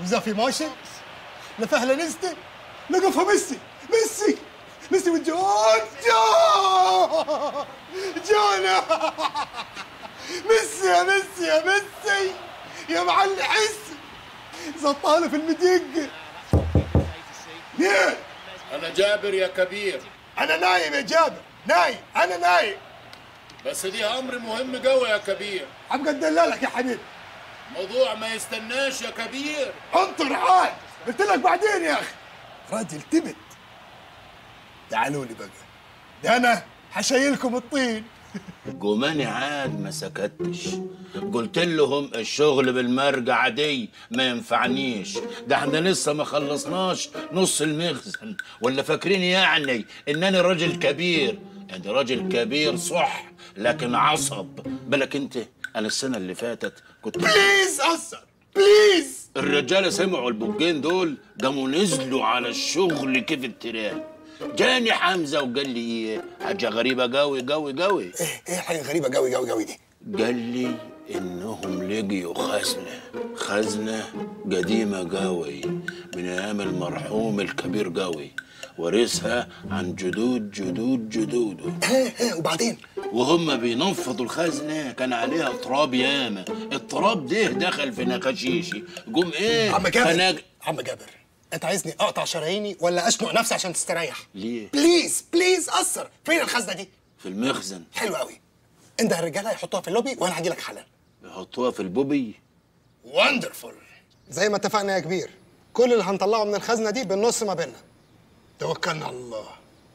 وإذا في ماشي لفهلة نزته لقفها ميسي ميسي ميسي والجون جون جون ميسي يا ميسي يا ميسي يا معلم حس زطاله في المدق مين؟ انا جابر يا كبير انا نايم يا جابر نايم انا نايم بس دي امر مهم قوي يا كبير عم قد دلالك يا حبيبي موضوع ما يستناش يا كبير انطر عاد قلت لك بعدين يا اخي راجل تبت تعالوا لي بقى ده انا حشيلكم الطين جماني عاد ما سكتش قلت لهم الشغل بالمرجع دي ما ينفعنيش ده احنا لسه ما خلصناش نص المخزن ولا فاكرين يعني انني راجل كبير يعني راجل كبير صح لكن عصب بالك انت انا السنه اللي فاتت كنت بليز اثر بليز الرجاله سمعوا البوجين دول قاموا نزلوا على الشغل كيف التراب جاني حمزه وقال لي ايه حاجه غريبه قوي قوي قوي ايه ايه حاجه غريبه قوي قوي قوي دي قال لي انهم لقيوا خزنه خزنه قديمه قوي من ايام المرحوم الكبير قوي ورثها عن جدود جدود جدوده ايه ايه وبعدين وهم بينفضوا الخزنه كان عليها تراب ياما التراب ده دخل في نقاشيشي قوم ايه عم جابر فناج- عم جابر انت عايزني اقطع شراييني ولا اشنق نفسي عشان تستريح ليه بليز بليز اثر فين الخزنه دي في المخزن حلو قوي انت الرجاله هيحطوها في اللوبي وانا هجي لك حالا يحطوها في البوبي وندرفول زي ما اتفقنا يا كبير كل اللي هنطلعه من الخزنه دي بالنص ما بيننا توكلنا على الله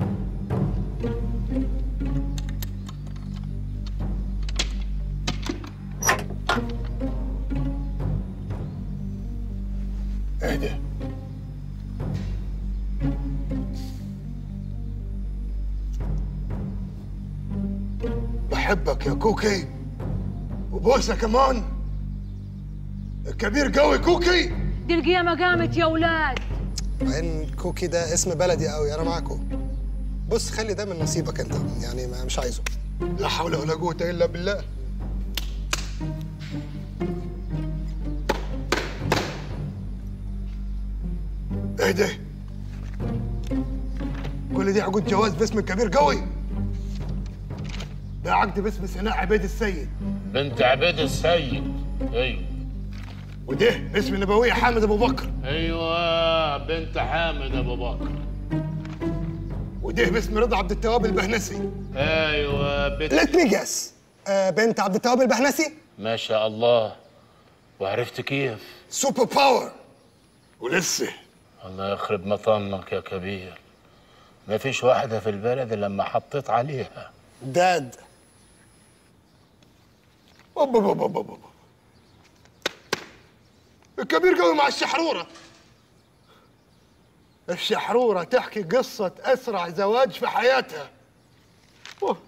اهدى بحبك يا كوكي وبوسه كمان الكبير قوي كوكي دي القيامة قامت يا ولاد وين كوكي ده اسم بلدي قوي انا معاكم بص خلي ده من نصيبك انت يعني ما مش عايزه لا حول ولا قوة الا بالله اهدى كل دي عقود جواز باسم الكبير قوي ده عقد باسم سناء عبيد السيد بنت عبيد السيد ايوه وده باسم نبوية حامد ابو بكر ايوه بنت حامد ابو بكر وده باسم رضا عبد التواب البهنسي ايوه بنت ليت مي جاس بنت عبد التواب البهنسي ما شاء الله وعرفت كيف سوبر باور ولسه الله يخرب مطنك يا كبير ما فيش واحدة في البلد إلا لما حطيت عليها داد أوبا أوبا أوبا أوبا الكبير قوي مع الشحرورة الشحرورة تحكي قصة أسرع زواج في حياتها أوه.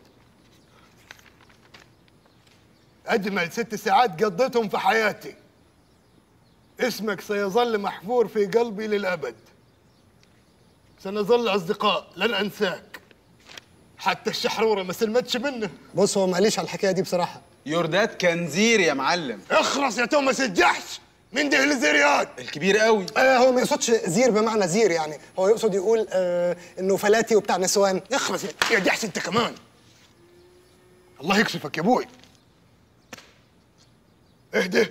أجمل ست ساعات قضيتهم في حياتي اسمك سيظل محفور في قلبي للأبد سنظل أصدقاء لن أنساك حتى الشحرورة ما سلمتش منه بص هو ماليش على الحكايه دي بصراحه يوردات كان زير يا معلم اخرس يا توماس الجحش من ده الزريات الكبير قوي آه هو ما يقصدش زير بمعنى زير يعني هو يقصد يقول آه انه فلاتي وبتاع نسوان اخرس يا جحش انت كمان الله يكشفك يا ابوي اهدى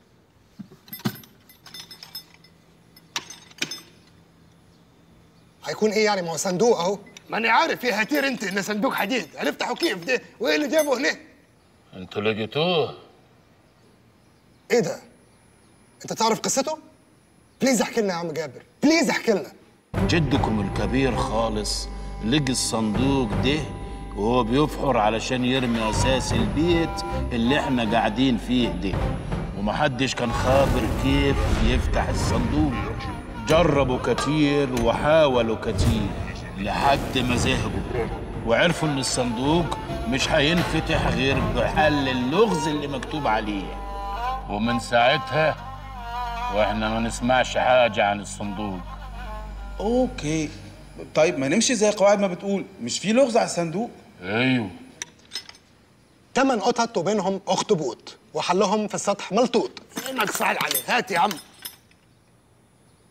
هيكون ايه يعني ما هو صندوق اهو ماني عارف يا هتير انت ان صندوق حديد هنفتحه كيف ده وايه اللي جابه هنا انتوا لقيتوه ايه ده انت تعرف قصته بليز احكي لنا يا عم جابر بليز احكي لنا جدكم الكبير خالص لقي الصندوق ده وهو بيفحر علشان يرمي اساس البيت اللي احنا قاعدين فيه ده ومحدش كان خابر كيف يفتح الصندوق جربوا كتير وحاولوا كتير لحد ما زهقوا وعرفوا ان الصندوق مش هينفتح غير بحل اللغز اللي مكتوب عليه ومن ساعتها واحنا ما نسمعش حاجه عن الصندوق اوكي طيب ما نمشي زي قواعد ما بتقول مش في لغز على الصندوق ايوه تمن قطط وبينهم اخطبوط وحلهم في السطح ملطوط انك صعد عليه هات يا عم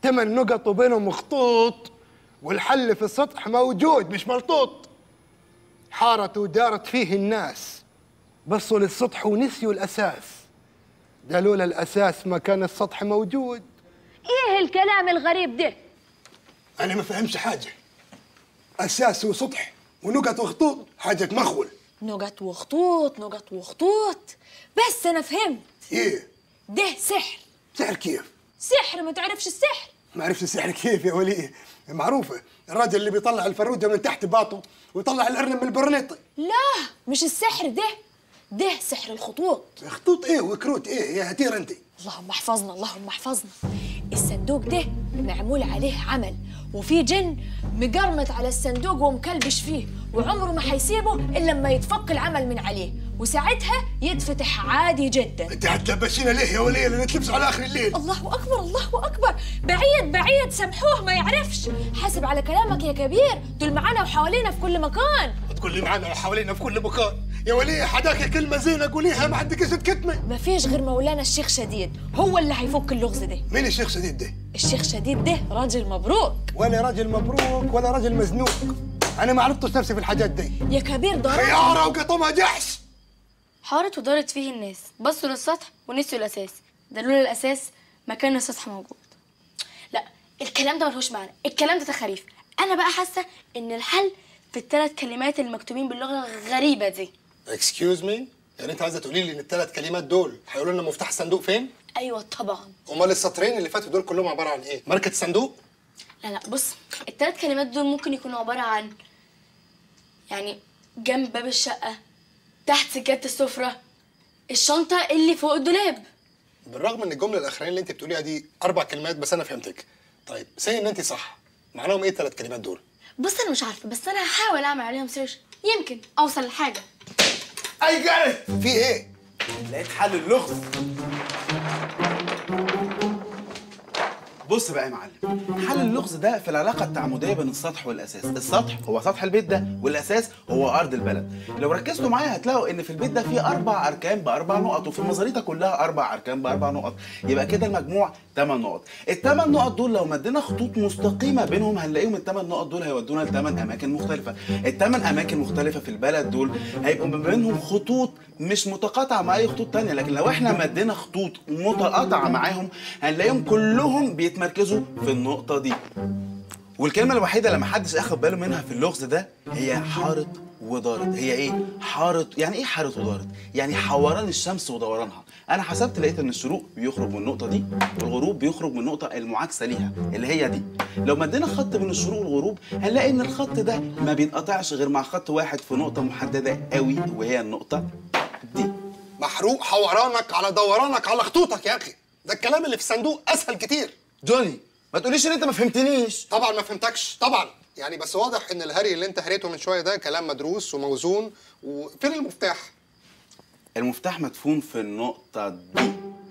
تمن نقط وبينهم خطوط والحل في السطح موجود مش ملطوط حارت ودارت فيه الناس بصوا للسطح ونسيوا الأساس ده لولا الأساس ما كان السطح موجود ايه الكلام الغريب ده انا ما فهمش حاجه اساس وسطح ونقط وخطوط حاجه مخول نقط وخطوط نقط وخطوط بس انا فهمت ايه ده سحر سحر كيف سحر ما تعرفش السحر ما عرفت السحر كيف يا ولي معروفه الراجل اللي بيطلع الفروده من تحت باطه ويطلع الارنب من البرنيطه لا مش السحر ده ده سحر الخطوط خطوط ايه وكروت ايه يا هتير انت اللهم احفظنا اللهم احفظنا الصندوق ده معمول عليه عمل وفي جن مقرمط على الصندوق ومكلبش فيه وعمره ما حيسيبه الا لما يتفك العمل من عليه وساعتها يتفتح عادي جدا انت هتلبسينا ليه يا ولي اللي نتلبس على اخر الليل الله اكبر الله اكبر بعيد بعيد سامحوه ما يعرفش حاسب على كلامك يا كبير دول معانا وحوالينا في كل مكان تقول لي معانا وحوالينا في كل مكان يا ولي حداك كلمه زينه قوليها ما عندك اسم كتمه ما فيش غير مولانا الشيخ شديد هو اللي هيفك اللغز ده مين الشيخ شديد ده الشيخ شديد ده راجل مبروك ولا راجل مبروك ولا راجل مزنوق انا ما عرفتش نفسي في الحاجات دي يا كبير ده راجل خياره وقطمها جحش حارت ودارت فيه الناس بصوا للسطح ونسيوا الأساس ده لولا الأساس ما كان السطح موجود لا الكلام ده ملهوش معنى الكلام ده تخاريف أنا بقى حاسة إن الحل في الثلاث كلمات المكتوبين باللغة الغريبة دي اكسكيوز مي يعني انت عايزه تقولي لي ان الثلاث كلمات دول هيقولوا لنا مفتاح الصندوق فين أيوة طبعا امال السطرين اللي فاتوا دول كلهم عباره عن ايه ماركه الصندوق لا لا بص الثلاث كلمات دول ممكن يكونوا عبارة عن يعني جنب باب الشقة تحت سجادة السفرة الشنطة اللي فوق الدولاب بالرغم ان الجمله الاخرانيه اللي انت بتقوليها دي اربع كلمات بس انا فهمتك طيب سي ان انت صح معناهم ايه الثلاث كلمات دول بص أنا مش عارفة بس أنا هحاول أعمل عليهم سيرش يمكن أوصل لحاجة اي جاري في ايه لقيت حل اللغز بص بقى يا معلم حل اللغز ده في العلاقه التعامديه بين السطح والاساس السطح هو سطح البيت ده والاساس هو ارض البلد لو ركزتوا معايا هتلاقوا ان في البيت ده فيه اربع اركان باربع نقط وفي المزاريطه كلها اربع اركان باربع نقط يبقى كده المجموع 8 نقط الثمان نقط دول لو مدينا خطوط مستقيمه بينهم هنلاقيهم الثمان نقط دول هيودونا لثمان اماكن مختلفه الثمان اماكن مختلفه في البلد دول هيبقوا ما بينهم خطوط مش متقاطعه مع اي خطوط تانية لكن لو احنا مدينا خطوط متقاطعه معاهم هنلاقيهم كلهم بيتمركزوا في النقطه دي والكلمة الوحيدة اللي محدش اخد باله منها في اللغز ده هي حارت ودارت هي ايه؟ حارت يعني ايه حارت ودارت؟ يعني حوران الشمس ودورانها انا حسبت لقيت ان الشروق بيخرج من النقطة دي والغروب بيخرج من النقطة المعاكسة ليها اللي هي دي لو مدينا خط بين الشروق والغروب هنلاقي ان الخط ده ما بينقطعش غير مع خط واحد في نقطة محددة قوي وهي النقطة دي محروق حورانك على دورانك على خطوطك يا اخي ده الكلام اللي في الصندوق اسهل كتير جوني ما تقوليش ان انت ما فهمتنيش طبعا ما فهمتكش طبعا يعني بس واضح ان الهري اللي انت هريته من شويه ده كلام مدروس وموزون وفين المفتاح المفتاح مدفون في النقطة دي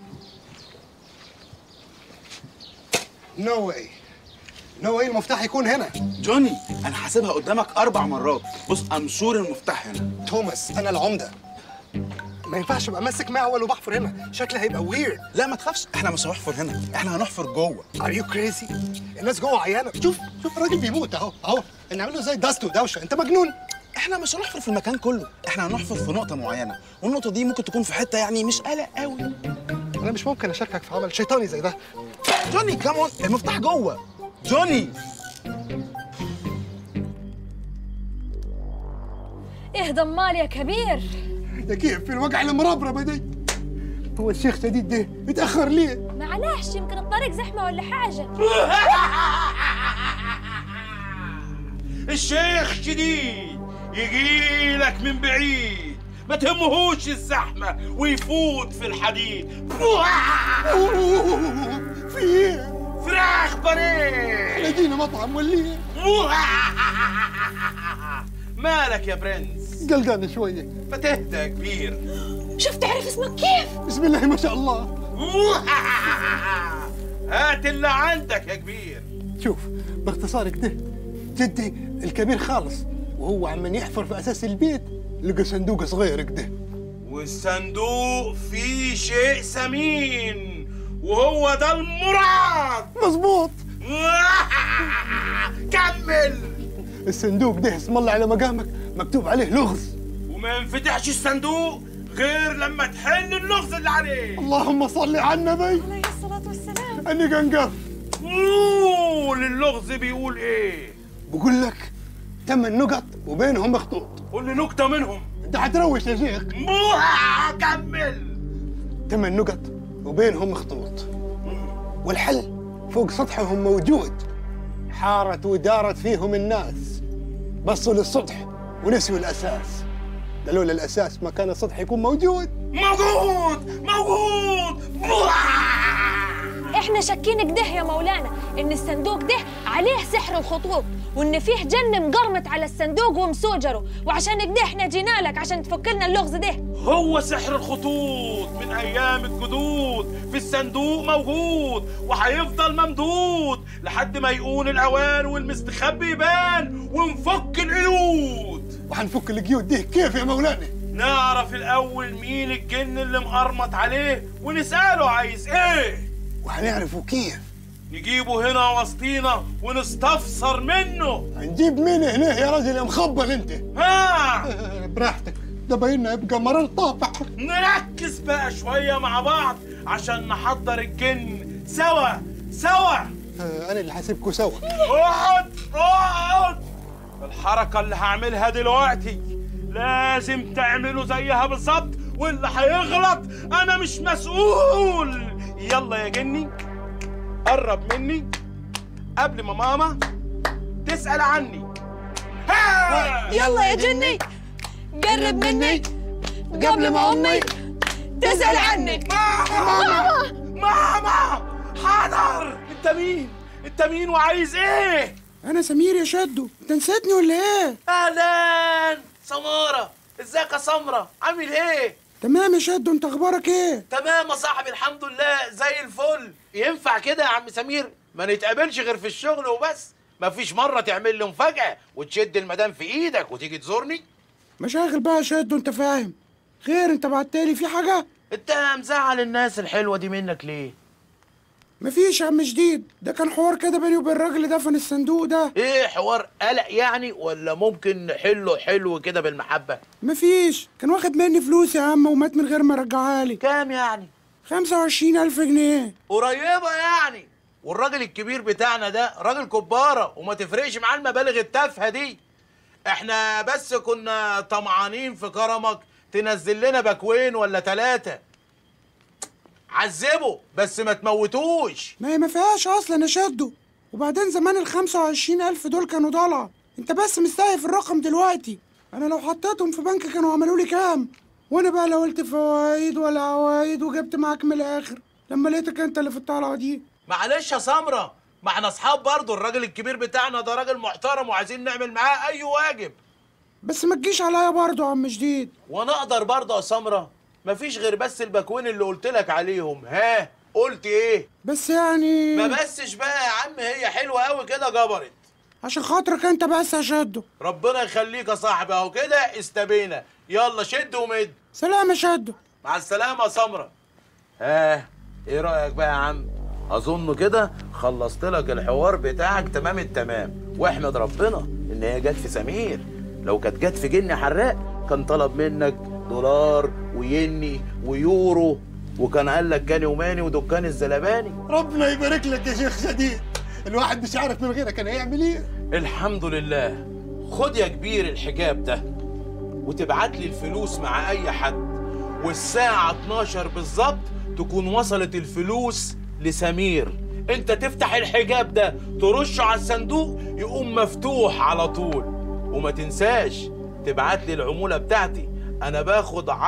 نو واي نو واي المفتاح يكون هنا جوني انا حاسبها قدامك اربع مرات بص امشور المفتاح هنا توماس انا العمده ما ينفعش ابقى ماسك معول وبحفر هنا شكلي هيبقى ويرد لا ما تخافش احنا مش هنحفر هنا احنا هنحفر جوه ار يو كريزي الناس جوه عيانه شوف شوف الراجل بيموت اهو اهو نعمل له زي دست ودوشه انت مجنون احنا مش هنحفر في المكان كله احنا هنحفر في نقطة معينة والنقطة دي ممكن تكون في حتة يعني مش قلق قوي انا مش ممكن اشاركك في عمل شيطاني زي ده جوني كامون المفتاح جوه جوني اهدى امال يا كبير ده كيف في الوجع المربربه دي هو الشيخ شديد ده اتاخر ليه معلش يمكن الطريق زحمه ولا حاجه الشيخ شديد يجي لك من بعيد ما تهمهوش الزحمة ويفوت في الحديد في ايه فراخ بانيه ادينا مطعم ولا ايه مالك يا برنس قلقان شويه فتهدى يا كبير شفت عرف اسمك كيف بسم الله ما شاء الله هات اللي عندك يا كبير شوف باختصار كده جدي الكبير خالص وهو عمال يحفر في اساس البيت لقى صندوق صغير كده والصندوق فيه شيء ثمين وهو ده المراد مظبوط الصندوق ده اسم الله على مقامك مكتوب عليه لغز وما ينفتحش الصندوق غير لما تحل اللغز اللي عليه اللهم صل على النبي عليه الصلاة والسلام اني قنقف قول اللغز بيقول ايه بقول لك ثمان نقط وبينهم خطوط قول لي نكته منهم انت حتروش يا شيخ موها كمل ثمان نقط وبينهم خطوط والحل فوق سطحهم موجود حارت ودارت فيهم الناس بصوا للسطح ونسيوا الاساس ده لولا الاساس ما كان السطح يكون موجود موجود موجود موها احنا شاكين كده يا مولانا ان الصندوق ده عليه سحر الخطوط وان فيه جن مقرمت على الصندوق ومسوجره وعشان كده احنا جينا لك عشان تفك لنا اللغز ده هو سحر الخطوط من ايام الجدود في الصندوق موجود وهيفضل ممدود لحد ما يقول الاوان والمستخبي يبان ونفك القيود وحنفك القيود دي كيف يا مولانا نعرف الاول مين الجن اللي مقرمط عليه ونساله عايز ايه وحنعرفوا كيف نجيبه هنا وسطينا ونستفسر منه هنجيب مين هنا يا راجل يا مخبل انت ها براحتك ده بايننا يبقى مرار طافح نركز بقى شوية مع بعض عشان نحضر الجن سوا سوا آه، انا اللي حاسبكوا سوا اقعد اقعد الحركة اللي هعملها دلوقتي لازم تعملوا زيها بالظبط واللي هيغلط انا مش مسؤول يلا يا جني قرب مني قبل ما ماما تسأل عني ها يلا يا جني قرب مني قبل ما امي تسأل عنك ماما ماما حاضر انت مين انت مين وعايز ايه انا سمير يا شدو انت نسيتني ولا ايه اهلا سمارة ازيك يا سمرة عامل ايه تمام يا شدو انت اخبارك ايه تمام يا صاحبي الحمد لله زي الفل ينفع كده يا عم سمير ما نتقابلش غير في الشغل وبس مفيش مرة تعمل لي مفاجأة وتشد المدام في ايدك وتيجي تزورني مشاغل بقى يا شدو انت فاهم خير انت بعتلي في حاجه انت مزعل الناس الحلوة دي منك ليه مفيش يا عم جديد ده كان حوار كده بيني وبين الراجل اللي دفن الصندوق ده ايه حوار قلق يعني ولا ممكن نحله حلو كده بالمحبة مفيش كان واخد مني فلوس يا عم ومات من غير ما رجعها لي كام يعني خمسة وعشرين ألف جنيه قريبة يعني والراجل الكبير بتاعنا ده راجل كبارة وما تفرقش معاه المبالغ التافهة دي احنا بس كنا طمعانين في كرمك تنزل لنا باكوين ولا ثلاثة عذبه بس ما تموتوش ما هي ما فيهاش أصلا يا شدو وبعدين زمان ال 25 ألف دول كانوا ضلع انت بس مستهيف الرقم دلوقتي انا لو حطيتهم في بنك كانوا عملوا لي كام وانا بقى لا قلت فوايد ولا عوايد وجبت معاك من الاخر لما لقيتك انت اللي في الطلعه دي معلش يا سمرة ما احنا اصحاب برضه الراجل الكبير بتاعنا ده راجل محترم وعايزين نعمل معاه اي واجب بس ما تجيش عليا برضه يا عم جديد وانا اقدر برضه يا سمرة مفيش غير بس الباكوين اللي قلت لك عليهم ها قلت ايه بس يعني ما بسش بقى يا عم هي حلوه قوي كده جبرت عشان خاطرك انت بس يا شدو ربنا يخليك يا صاحبي اهو كده استبينا يلا شد ومد سلام يا شدو مع السلامه يا سمره ها ايه رايك بقى يا عم اظن كده خلصت لك الحوار بتاعك تمام التمام واحمد ربنا ان هي جت في سمير لو كانت جت في جني حراق كان طلب منك دولار ويني ويورو وكان قال لك كاني وماني ودكان الزلباني ربنا يبارك لك يا شيخ سديد الواحد مش عارف من غيرك كان هيعمل ايه الحمد لله خد يا كبير الحجاب ده وتبعت لي الفلوس مع اي حد والساعة 12 بالظبط تكون وصلت الفلوس لسمير انت تفتح الحجاب ده ترشه على الصندوق يقوم مفتوح على طول وما تنساش تبعت لي العمولة بتاعتي انا باخد 10%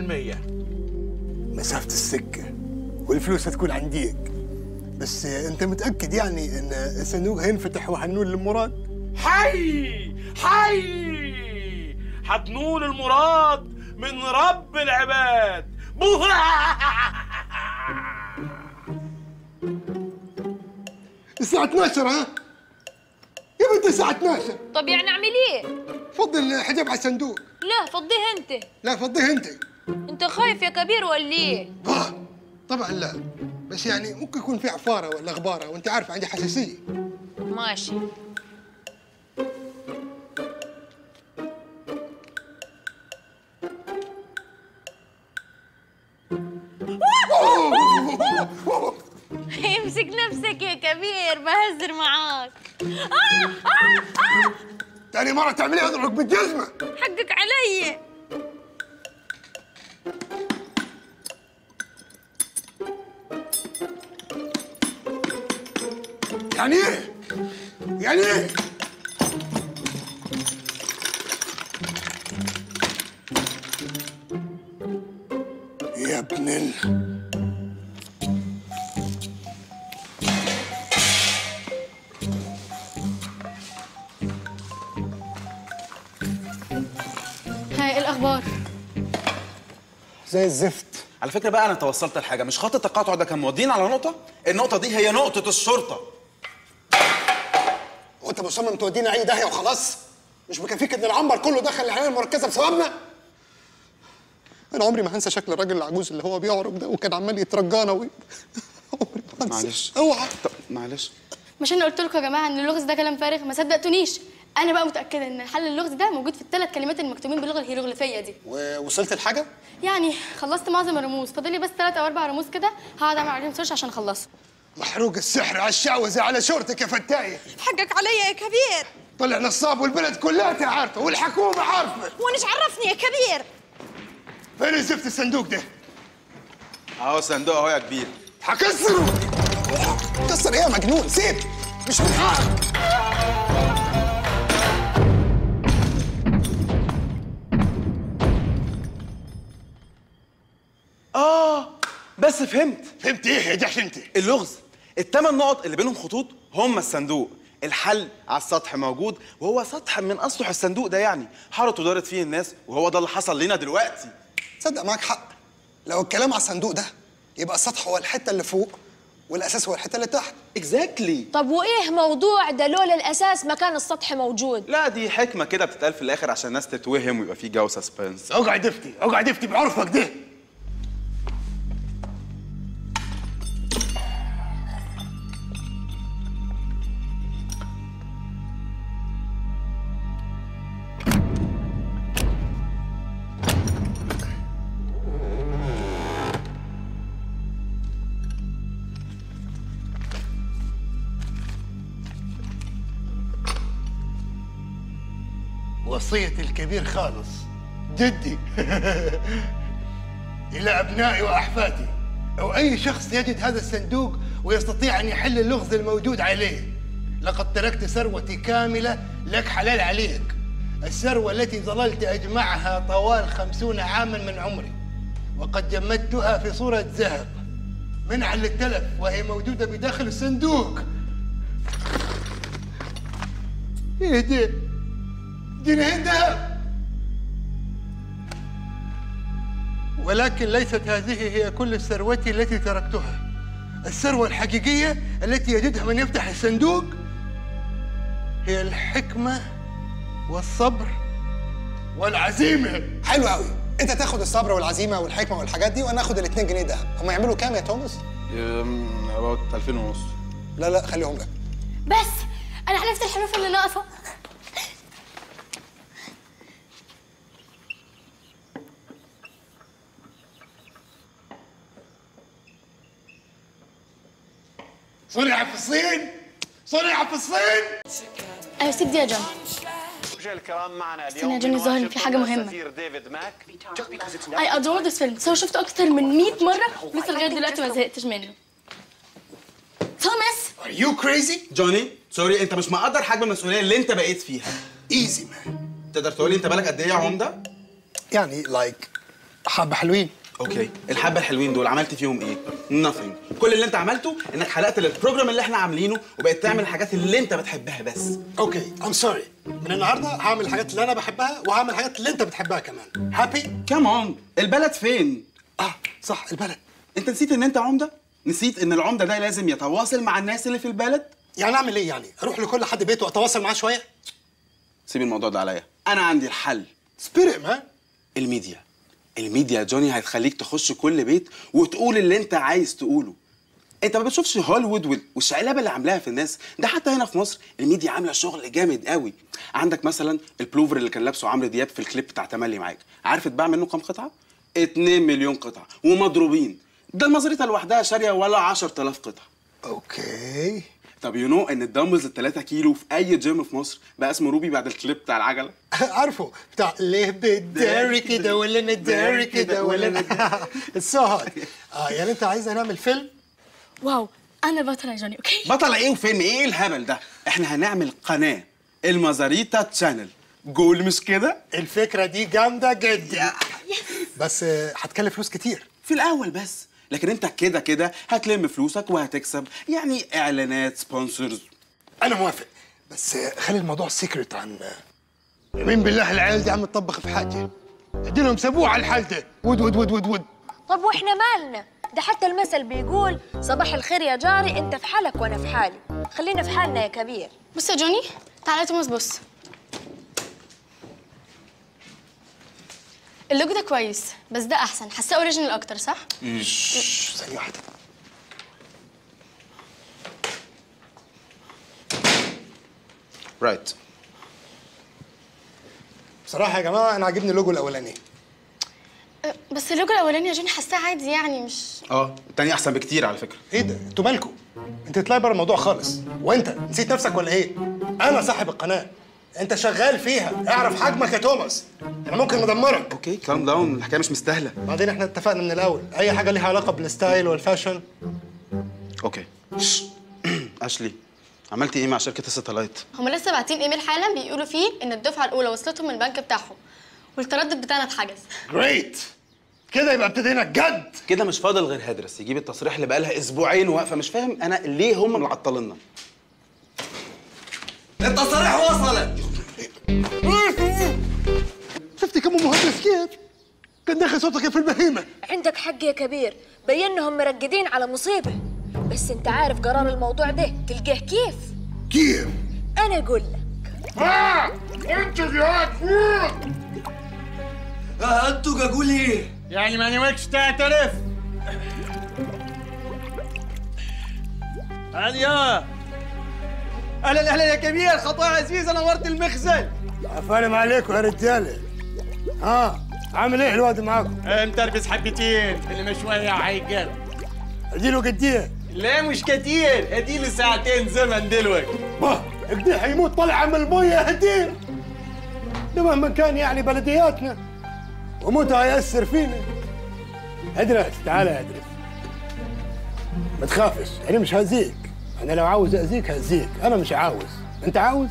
مسافة السكة والفلوس هتكون عنديك بس انت متأكد يعني ان الصندوق هينفتح وحنقول لمراد حي حي هتنول المراد من رب العباد الساعة 12 ها؟ يا بنت الساعة 12 طب يعني اعمل ايه فضل الحجاب على الصندوق لا فضيه انت لا فضيه انت انت خايف يا كبير ولا ايه آه طبعا لا بس يعني ممكن يكون في عفارة ولا غبارة وانت عارف عندي حساسية ماشي امسك نفسك يا كبير بهزر معاك آه آه آه تاني مرة تعملي اضربك بالجزمة حقك علي يعني ايه؟ يعني ايه؟ يا ابن ال هاي ايه الاخبار زي الزفت على فكره بقى انا توصلت لحاجه مش خط التقاطع ده كان مودينا على نقطه النقطه دي هي نقطه الشرطه وانت مصمم تودينا اي داهيه وخلاص مش مكفيك ان العنبر كله دخل العنايه المركزه بسببنا انا عمري ما هنسى شكل الراجل العجوز اللي هو بيعرب ده وكان عمال يترجانا و... عمري ما هنسى معلش اوعى طب معلش مش انا قلت لكم يا جماعه ان اللغز ده كلام فارغ ما صدقتونيش انا بقى متاكده ان حل اللغز ده موجود في الثلاث كلمات المكتوبين باللغه الهيروغليفيه دي ووصلت لحاجه يعني خلصت معظم الرموز فاضل لي بس ثلاث او اربع رموز كده هقعد اعمل عليهم سيرش عشان اخلصهم محروق السحر على الشعوذه على شورتك يا فتايه حقك علي يا كبير طلع نصاب والبلد كلها عارفه والحكومه عارفه ونش عرفني يا كبير فين زفت الصندوق ده؟ اهو صندوق اهو يا كبير هكسره كسر ايه يا مجنون سيب مش من حقك اه بس فهمت فهمت ايه يا جحش انت؟ اللغز الثمان نقط اللي بينهم خطوط هم الصندوق الحل على السطح موجود وهو سطح من اسطح الصندوق ده يعني حارت ودارت فيه الناس وهو ده اللي حصل لنا دلوقتي تصدق معاك حق لو الكلام على الصندوق ده يبقى السطح هو الحته اللي فوق والاساس هو الحته اللي تحت اكزاكتلي طب وايه موضوع ده لولا الاساس ما كان السطح موجود لا دي حكمه كده بتتقال في الاخر عشان الناس تتوهم ويبقى في جو سسبنس اقعد افتي اقعد افتي بعرفك ده وصية الكبير خالص جدي إلى أبنائي وأحفادي أو أي شخص يجد هذا الصندوق ويستطيع أن يحل اللغز الموجود عليه لقد تركت ثروتي كاملة لك حلال عليك الثروة التي ظللت أجمعها طوال خمسون عاما من عمري وقد جمدتها في صورة ذهب منعا للتلف وهي موجودة بداخل الصندوق ايه ده؟ جنيه ذهب ولكن ليست هذه هي كل ثروتي التي تركتها الثروة الحقيقية التي يجدها من يفتح الصندوق هي الحكمة والصبر والعزيمة حلو قوي انت تاخد الصبر والعزيمه والحكمه والحاجات دي وانا اخد الاتنين جنيه دهب هم يعملوا كام يا توماس اباوت 2000 ونص لا لا خليهم لك بس انا عرفت الحروف اللي ناقصه صنع في الصين صنع في الصين ايوه سيب دي يا جون مشاهدينا الكرام معنا استنى اليوم يا جوني ظاهر إن في حاجة مهمة. السفير ديفيد ماك اي ادور ذس فيلم سو شفته اكتر من 100 مره لسه لغايه دلوقتي ما زهقتش منه توماس Are you crazy? جوني سوري انت مش مقدر حجم المسؤوليه اللي انت بقيت فيها Easy man تقدر تقول لي انت بالك قد ايه يا عمده يعني لايك حبه حلوين اوكي الحبه الحلوين دول عملت فيهم ايه nothing كل اللي انت عملته انك حلقت للبروجرام اللي احنا عاملينه وبقيت تعمل الحاجات اللي انت بتحبها بس اوكي ام سوري من النهارده هعمل الحاجات اللي انا بحبها وهعمل الحاجات اللي انت بتحبها كمان هابي كمان البلد فين اه صح البلد انت نسيت ان انت عمده نسيت ان العمده ده لازم يتواصل مع الناس اللي في البلد يعني اعمل ايه يعني اروح لكل حد بيته واتواصل معاه شويه سيب الموضوع ده عليا انا عندي الحل سبيريت مان الميديا الميديا يا جوني هتخليك تخش كل بيت وتقول اللي انت عايز تقوله انت ما بتشوفش هوليوود وال- والشقلبه اللي عاملاها في الناس ده حتى هنا في مصر الميديا عامله شغل جامد قوي عندك مثلا البلوفر اللي كان لابسه عمرو دياب في الكليب بتاع تملي معاك عارف اتباع منه كام قطعه 2 مليون قطعه ومضروبين ده المزريطه لوحدها شاريه ولا 10000 قطعه اوكي طب يو نو ان الدمبلز ال 3 كيلو في اي جيم في مصر بقى اسمه روبي بعد الكليب بتاع العجله عارفه بتاع ليه بتداري كده ولا نداري كده ولا ن- السو هات اه يعني انت عايزنا نعمل فيلم واو انا بطلة يا جوني اوكي بطل ايه وفيلم ايه الهبل ده احنا هنعمل قناه المزاريتا تشانل جول مش كده الفكره دي جامده جدا بس آه، هتكلف فلوس كتير في الاول بس لكن انت كده كده هتلم فلوسك وهتكسب يعني اعلانات سبونسرز انا موافق بس آه، خلي الموضوع سيكريت عن مين بالله العيال دي عم تطبخ في حاجه اديلهم سابوه على الحال ده ود ود ود ود ود طب واحنا مالنا ده حتى المثل بيقول صباح الخير يا جاري انت في حالك وانا في حالي خلينا في حالنا يا كبير بص يا جوني تعالى يا توماس بص اللوجو ده كويس بس ده احسن حاساه اوريجينال اكتر صح شش، ثانيه واحده رايت بصراحه يا جماعه انا عاجبني اللوجو الاولاني أه، بس اللوجو الاولاني يا جوني حاساه عادي يعني مش اه التاني احسن بكتير على فكره ايه ده انتوا مالكم انت تطلعي بره الموضوع خالص وانت نسيت نفسك ولا ايه انا صاحب القناه انت شغال فيها اعرف حجمك يا توماس انا ممكن ادمرك اوكي كام داون الحكايه مش مستاهله بعدين احنا اتفقنا من الاول اي حاجه ليها علاقه بالستايل والفاشن اوكي شش. اشلي عملتي ايه مع شركه الستلايت هما لسه باعتين ايميل حالا بيقولوا فيه ان الدفعه الاولى وصلتهم من البنك بتاعهم والتردد بتاعنا اتحجز جريت كده يبقى ابتدينا جد كده مش فاضل غير هدرس يجيب التصريح اللي بقالها اسبوعين واقفه مش فاهم انا ليه هم اللي عطلنا التصاريح وصلت شفتي كم مهندس كيف كان داخل صوتك في البهيمه عندك حق يا كبير بينهم مرقدين على مصيبة بس انت عارف قرار الموضوع ده تلقاه كيف كيف انا اقول لك انتوا جهاد فوق انتوا اقول ايه يعني ما نويتش تعترف هذه يا اهلا اهلا يا كبير خطوه عزيزه نورت المخزن عفارم عليكم يا رجاله ها عامل ايه الواد معاكم متربس حبتين اللي مش شويه هيقل اديله قديه لا مش كتير اديله ساعتين زمن دلوقتي با قديه حيموت طلع من المويه هديه ده مهما كان يعني بلدياتنا وموتها هيأثر فينا ادرس تعال يا ادرس ما تخافش انا مش هأذيك انا لو عاوز اذيك هأذيك انا مش عاوز انت عاوز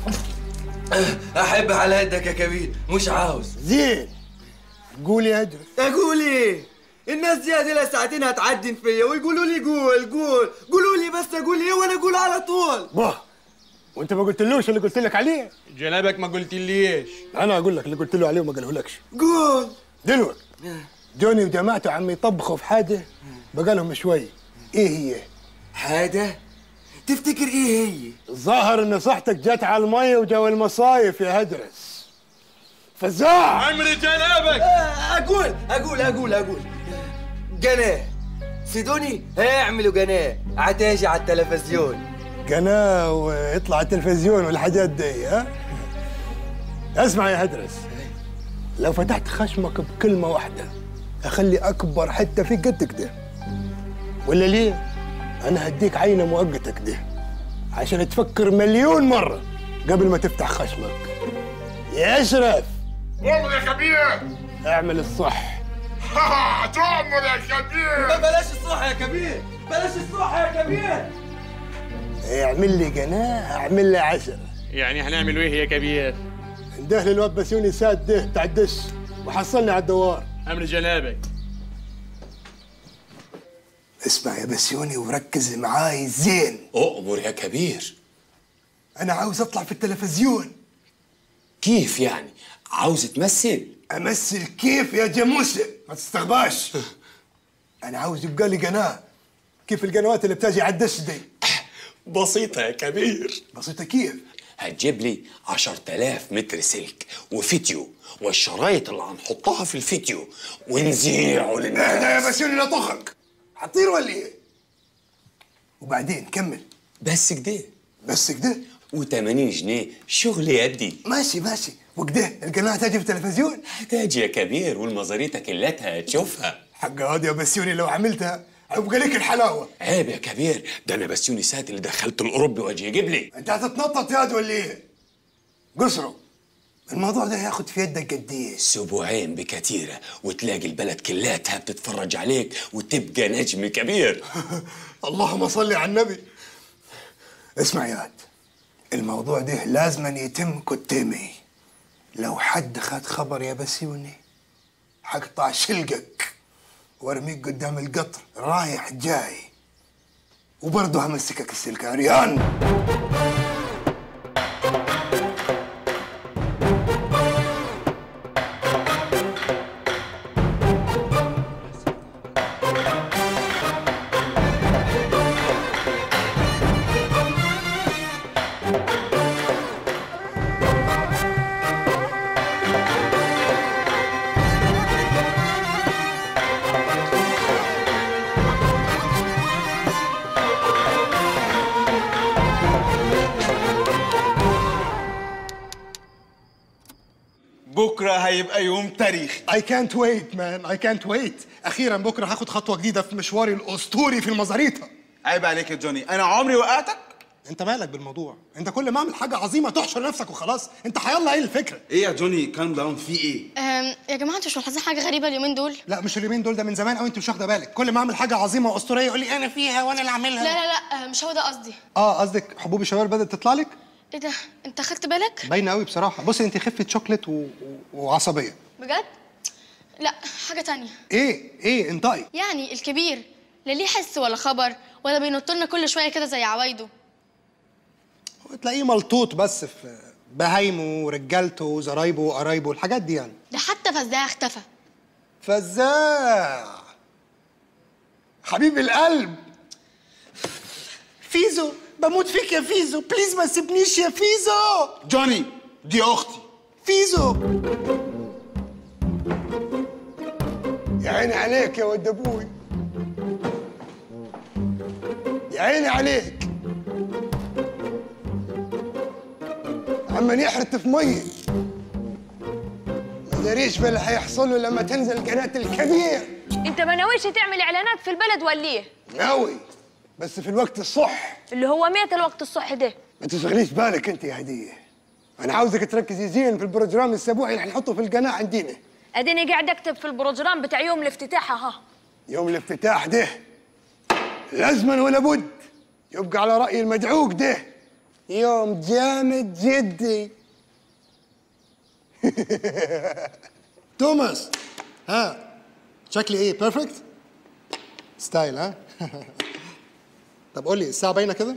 احب على يدك يا كبير مش عاوز زين قول يا ادرس اقول ايه الناس دي هذه لها ساعتين هتعدن فيا ويقولوا لي قول قول قولوا لي بس اقول ايه وانا اقول على طول با وانت ما قلتلوش اللي قلت لك عليه جنابك ما قلت ليش انا اقول لك اللي قلت له عليه وما قالهولكش قول دلوقتي جوني وجماعته عم يطبخوا في حاجه بقالهم شوي ايه هي حاجه تفتكر ايه هي الظاهر ان صحتك جت على الميه وجو المصايف يا هدرس فزاع عمري جنابك آه، اقول اقول اقول اقول قناه سيدوني هيعملوا قناه عتاجي على التلفزيون قناه ويطلع التلفزيون والحاجات دي ها اسمع يا هدرس لو فتحت خشمك بكلمه واحده اخلي اكبر حته فيك قد كده ولا ليه انا هديك عينه مؤقته كده عشان تفكر مليون مره قبل ما تفتح خشمك يا اشرف والله يا كبير اعمل الصح تؤمر يا كبير بلاش الصح يا كبير بلاش الصح يا كبير اعمل لي قناه اعمل لي عشرة يعني هنعمل ايه يا كبير انده لي الواد بسيوني ساد ده بتاع الدش وحصلني على الدوار امر جنابك اسمع يا بسيوني وركز معاي زين أؤمر يا كبير انا عاوز اطلع في التلفزيون كيف يعني عاوز تمثل امثل كيف يا جاموسه ما تستغباش انا عاوز يبقى لي قناه كيف القنوات اللي بتجي على الدش دي بسيطة يا كبير بسيطه كيف هتجيب لي عشر تلاف متر سلك وفيديو والشرايط اللي هنحطها في الفيديو ونذيعه اهدى للناس يا بسيوني لا طخك هتطير ولا ايه وبعدين كمل بس كده بس كده و80 جنيه شغل يدي ماشي ماشي وكده القناه تجي في التلفزيون هتاج يا كبير والمزاريطة كلتها هتشوفها حق هادي يا بسيوني لو عملتها يبقى لك الحلاوه عيب يا كبير ده انا بسيوني سات اللي دخلت الاوروبي واجي يجيب لي انت هتتنطط ياد ولا ايه؟ قصروا الموضوع ده هياخد في يدك قد ايه؟ اسبوعين بكتيره وتلاقي البلد كلاتها بتتفرج عليك وتبقى نجم كبير اللهم صل على النبي اسمع ياد الموضوع ده لازم يتم قدامي لو حد خد خبر يا بسيوني حقطع شلقك وارميك قدام القطر رايح جاي وبرضه همسكك السلك عريان بكره هيبقى يوم تاريخي I can't wait man I can't wait أخيرا بكرة هاخد خطوة جديدة في مشواري الأسطوري في المزاريطة عيب عليك يا جوني انا عمري وقعتك أنت مالك بالموضوع أنت كل ما أعمل حاجة عظيمة تحشر نفسك وخلاص أنت حيالله إيه الفكرة ايه يا جوني كان داون في ايه أم، يا جماعه انتوا مش ملاحظين حاجه غريبه اليومين دول لا مش اليومين دول ده من زمان قوي أنت مش واخدة بالك كل ما أعمل حاجة عظيمة وأسطورية يقول لي أنا فيها وأنا اللي لا أعملها لا لا مش هو ده قصدي اه قصدك حبوب الشباب بدأت تطلع لك ايه ده انت خدت بالك باينة قوي بصراحة بصي أنت خفة شوكليت و... و... وعصبية بجد لا حاجه تانية إيه إيه انطقي يعني الكبير لا ليه حس ولا خبر ولا بينط لنا كل شويه كده زي عوايده تلاقيه ملطوط بس في بهايمه ورجالته وزرايبه وقرايبه الحاجات دي يعني ده حتى فزاع اختفى فزاع حبيب القلب فيزو بموت فيك يا فيزو بليز ما تسيبنيش يا فيزو جوني دي اختي فيزو يا عيني عليك يا ود ابوي يا عيني عليك عمال يحرت في ميه ما داريش باللي هيحصل له لما تنزل قناة الكبير انت ما ناويش تعمل اعلانات في البلد ولا ايه ناوي بس في الوقت الصح اللي هو ميت الوقت الصح ده ما تشغليش بالك انت يا هديه انا عاوزك تركزي زين في البروجرام الاسبوعي اللي هنحطه في القناه عندنا اديني قاعد اكتب في البروجرام بتاع يوم الافتتاح ها يوم الافتتاح ده لازما ولا بد يبقى على راي المدعوك ده يوم جامد جدي توماس ها شكلي ايه بيرفكت ستايل ها طب قول لي الساعه باينه كده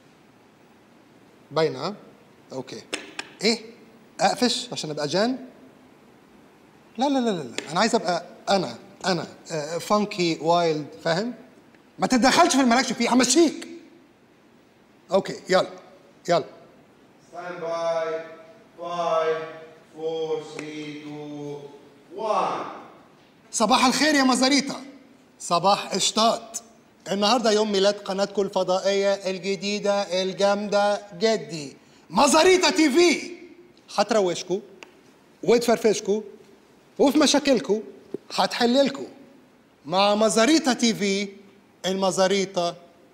باينه ها اوكي ايه اقفش عشان ابقى جان لا لا لا لا لا. انا عايز ابقى انا انا فانكي وايلد فاهم ما تتدخلش في اللي مالكش فيه همشيك اوكي يلا يلا ستاند باي 5 4 3 2 1 صباح الخير يا مزاريطة صباح قشطاط النهاردة يوم ميلاد قناتكم الفضائية الجديدة الجامدة جدي مزاريطة تي في هتروشكوا وتفرفشكوا وفي مشاكلكوا هتحللكوا مع مزاريطة تي في المزاريطة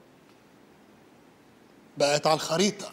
بقت على الخريطة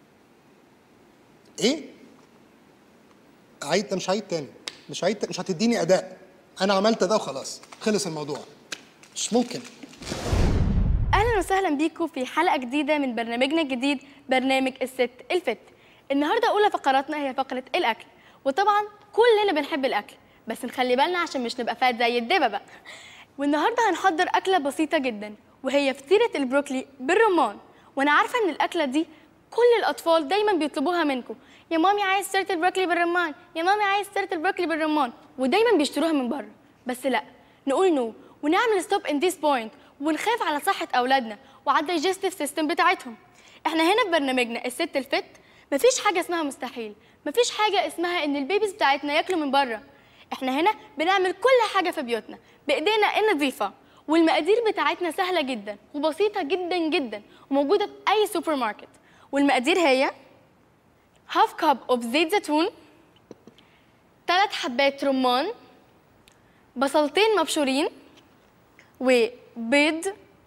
ايه؟ عيد ده مش عيد تاني مش عيد مش هتديني اداء انا عملت ده وخلاص خلص الموضوع مش ممكن اهلا وسهلا بيكم في حلقه جديده من برنامجنا الجديد برنامج الست الفت النهارده اولى فقراتنا هي فقره الاكل وطبعا كلنا بنحب الاكل بس نخلي بالنا عشان مش نبقى فات زي الدببه والنهارده هنحضر اكله بسيطه جدا وهي فطيره البروكلي بالرمان وانا عارفه ان الاكله دي كل الاطفال دايما بيطلبوها منكم يا مامي عايز فطيره البروكلي بالرمان يا مامي عايز فطيره البروكلي بالرمان ودايما بيشتروها من بره بس لا نقول نو ونعمل ستوب ان ذيس بوينت ونخاف على صحه اولادنا وعلى الدايجستيف سيستم بتاعتهم احنا هنا في برنامجنا الست الفت مفيش حاجه اسمها مستحيل مفيش حاجه اسمها ان البيبيز بتاعتنا ياكلوا من بره احنا هنا بنعمل كل حاجه في بيوتنا بايدينا النظيفه والمقادير بتاعتنا سهله جدا وبسيطه جدا جدا وموجوده في اي سوبر ماركت والمقادير هي هاف كاب اوف زيت زيتون ثلاث حبات رمان بصلتين مبشورين وبيض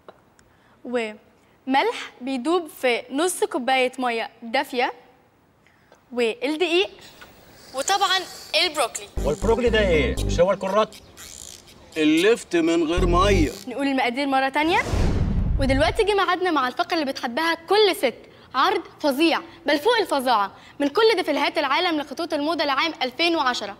وملح بيدوب في نص كوباية مية دافية والدقيق وطبعا البروكلي والبروجلي ده ايه؟ مش هو الكرات؟ اللفت من غير ميه نقول المقادير مرة تانية ودلوقتي جه ميعادنا مع الفقرة اللي بتحبها كل ست عرض فظيع بل فوق الفظاعة من كل دفلهات العالم لخطوط الموضة لعام 2010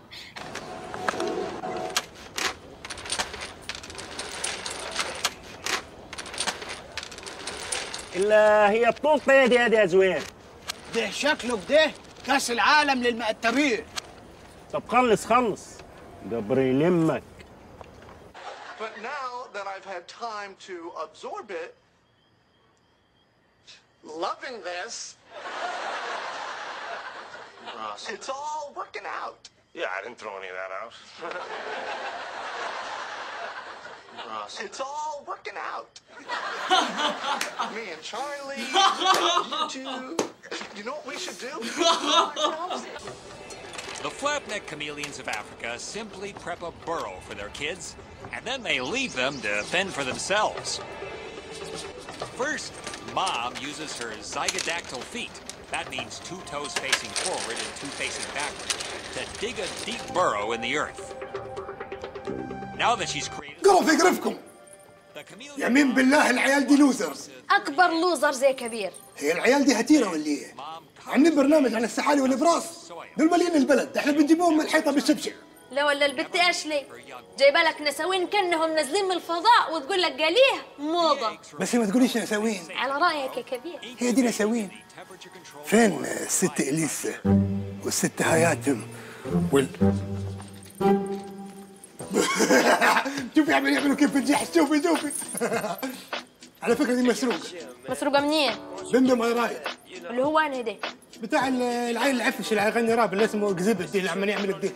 الا هي بطولة ايه دي يا زوين؟ ده شكله كده كاس العالم للمقتبين طب خلص خلص جبر يلمك But now that I've had time to absorb it, loving this, it's all working out. Yeah, I didn't throw any of that out. It's all working out. Me and Charlie, you two. You know what we should do? The flapneck chameleons of Africa simply prep a burrow for their kids, and then they leave them to fend for themselves. First, mom uses her zygodactyl feet. That means two toes facing forward and two facing backward to dig a deep burrow in the earth. Now that she's created قروا في قرفكم يمين بالله العيال دي لوزرز اكبر لوزر زي كبير هي العيال دي هتيره ولا ايه؟ عاملين برنامج عن السحالي والابراص دول مالين البلد احنا بنجيبهم من الحيطه بالشبشب لا ولا البت اشلي جايبه لك نسوين كانهم نازلين من الفضاء وتقول لك قاليه موضه بس ما تقوليش نساوين على رايك يا كبير هي دي نساوين فين الست اليسا والست هياتم وال شوفي عم يعملوا كيف الجحش شوفي شوفي على فكره دي مسروقه مسروقه منين؟ بندم اي رايك اللي هو انا ده بتاع ال- العيل العفش اللي هيغني راب اللي اسمه اكزيبت دي اللي عمال يعمل كده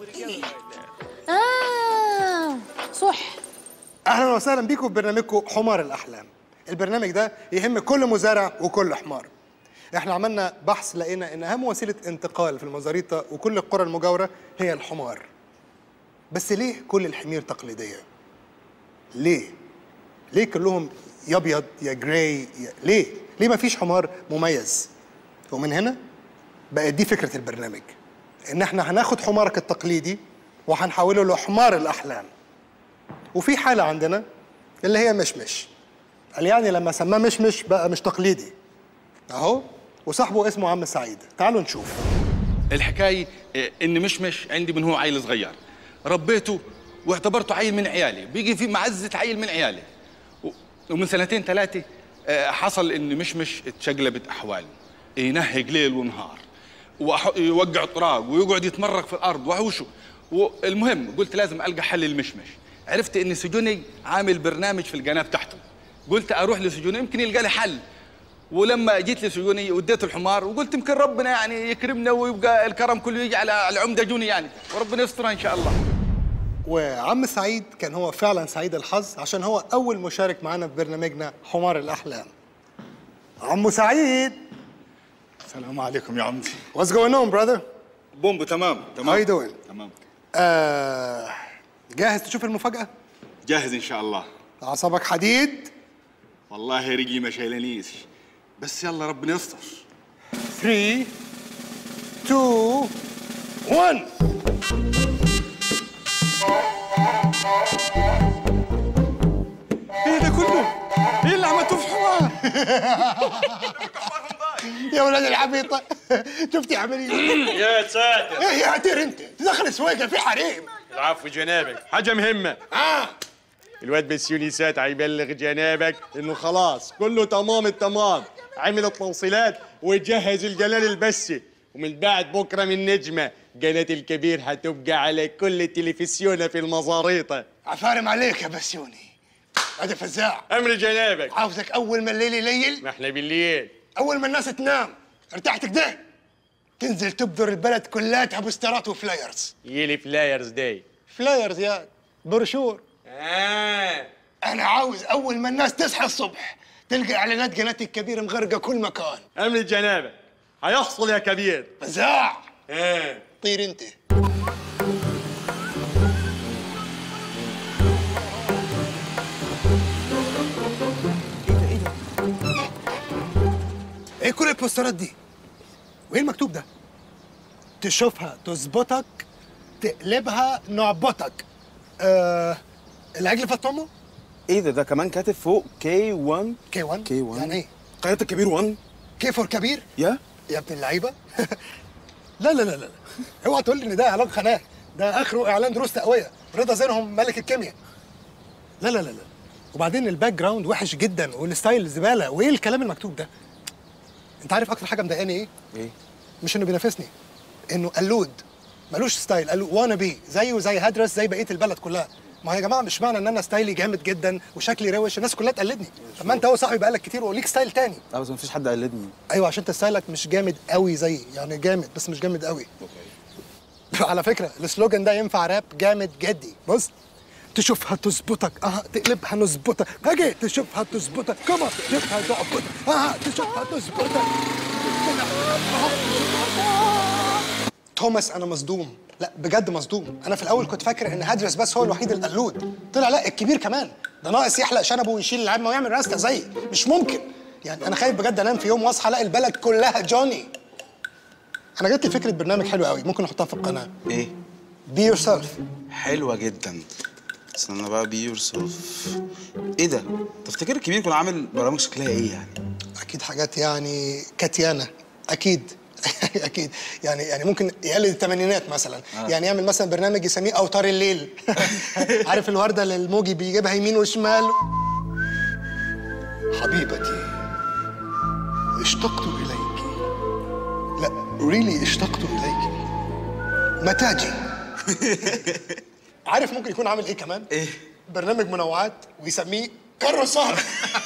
اه صح اهلا وسهلا بيكم في برنامجكم حمار الاحلام البرنامج ده يهم كل مزارع وكل حمار احنا عملنا بحث لقينا ان اهم وسيله انتقال في المزاريطه وكل القرى المجاوره هي الحمار بس ليه كل الحمير تقليديه ليه ليه كلهم يا ابيض يا جراي يا... ليه ليه ما فيش حمار مميز ومن هنا بقت دي فكره البرنامج ان احنا هناخد حمارك التقليدي وهنحوله لحمار الاحلام وفي حالة عندنا اللي هي مشمش قال يعني لما سماه مشمش بقى مش تقليدي اهو وصاحبه اسمه عم سعيد تعالوا نشوف الحكايه آه، ان مشمش عندي من هو عيل صغير ربيته واعتبرته عيل من عيالي بيجي في معزه عيل من عيالي و- ومن سنتين ثلاثه آه، حصل ان مشمش اتشقلبت احواله ينهج ليل ونهار وأح- يوقع طراق ويقعد يتمرق في الارض وحوشه والمهم قلت لازم القى حل للمشمش عرفت ان سجوني عامل برنامج في القناه بتاعته قلت اروح لسجوني يمكن يلقى لي حل ولما جيت لسجوني وديت الحمار وقلت يمكن ربنا يعني يكرمنا ويبقى الكرم كله يجي على العمده جوني يعني وربنا يسترها ان شاء الله وعم سعيد كان هو فعلا سعيد الحظ عشان هو اول مشارك معانا في برنامجنا حمار الاحلام عمو سعيد السلام عليكم يا عمتي What's going on brother بومبو تمام تمام How you doing تمام آه جاهز تشوف المفاجأة جاهز ان شاء الله أعصابك حديد والله رجلي ما شايلانيش بس يلا ربنا يستر 3 2 1 ايه ده كله؟ ايه اللي عملتوه في الحمار؟ يا ولاد العبيطه شفتي عمليه يا ساتر ايه يا عتير انت تدخل سويقه في حريم العفو جنابك حاجة مهمة اه الواد بسيونيسات هيبلغ جنابك انه خلاص كله تمام التمام عمل التوصيلات وجهز الجلال البسي ومن بعد بكره من نجمه قناه الكبير هتبقى على كل تلفزيون في المزاريطه عفارم عليك يا بسيوني هذا فزاع امر جنابك عاوزك اول ما الليل يليل ما احنا بالليل اول ما الناس تنام ارتحت كده تنزل تبذر البلد كلها بوسترات وفلايرز يلي فلايرز داي فلايرز يا بروشور آه. انا عاوز اول ما الناس تصحى الصبح تلقى اعلانات قناه الكبير مغرقه كل مكان امر جنابك هيحصل يا كبير فزاع ايه طير انت ايه كل البوسترات دي وايه المكتوب ده تشوفها تظبطك تقلبها نعبطك آه العجل فات امه ايه ده ده كمان كاتب فوق كي 1 كي 1 كي 1 يعني ايه قناه الكبير 1 كي فور كبير يا يا ابن اللعيبه لا لا لا لا اوعى تقول لي ان ده اعلان قناه ده اخره اعلان دروس تقويه رضا زينهم ملك الكيمياء لا لا لا لا وبعدين الباك جراوند وحش جدا والستايل زباله وايه الكلام المكتوب ده انت عارف اكتر حاجه مضايقاني ايه ايه مش انه بينافسني انه قلود ملوش ستايل قالوا وانا بي زيه زي هدرس زي بقيه البلد كلها ما هو يا جماعه مش معنى ان انا ستايلي جامد جدا وشكلي روش الناس كلها تقلدني طب ما انت هو صاحبي بقالك كتير وليك ستايل تاني لا بس مفيش حد قلدني ايوه عشان انت ستايلك مش جامد قوي زيي يعني جامد بس مش جامد قوي على فكره السلوجان ده ينفع راب جامد جدي بص تشوفها تظبطك اه تقلبها نظبطك هاجي تشوفها تظبطك كما تشوفها تعبطك اه تشوفها تظبطك توماس انا مصدوم لا بجد مصدوم انا في الاول كنت فاكر ان هدرس بس هو الوحيد القلود طلع لا الكبير كمان ده ناقص يحلق شنبه ويشيل العمه ويعمل راسته زيي مش ممكن يعني انا خايف بجد انام في يوم واصحى الاقي البلد كلها جوني انا جات لي فكره برنامج حلو قوي ممكن احطها في القناه ايه بي يور سيلف حلوه جدا استنى بقى بي يور سيلف ايه ده تفتكر الكبير يكون عامل برامج شكلها ايه يعني اكيد حاجات يعني كاتيانا اكيد اكيد يعني يعني ممكن يقلد الثمانينات مثلا آه. آه. يعني يعمل مثلا برنامج يسميه اوتار الليل عارف الورده اللي الموجي بيجيبها يمين وشمال حبيبتي اشتقت اليك لا ريلي اشتقت اليك متاجي عارف ممكن يكون عامل ايه كمان ايه برنامج منوعات ويسميه كرة سهر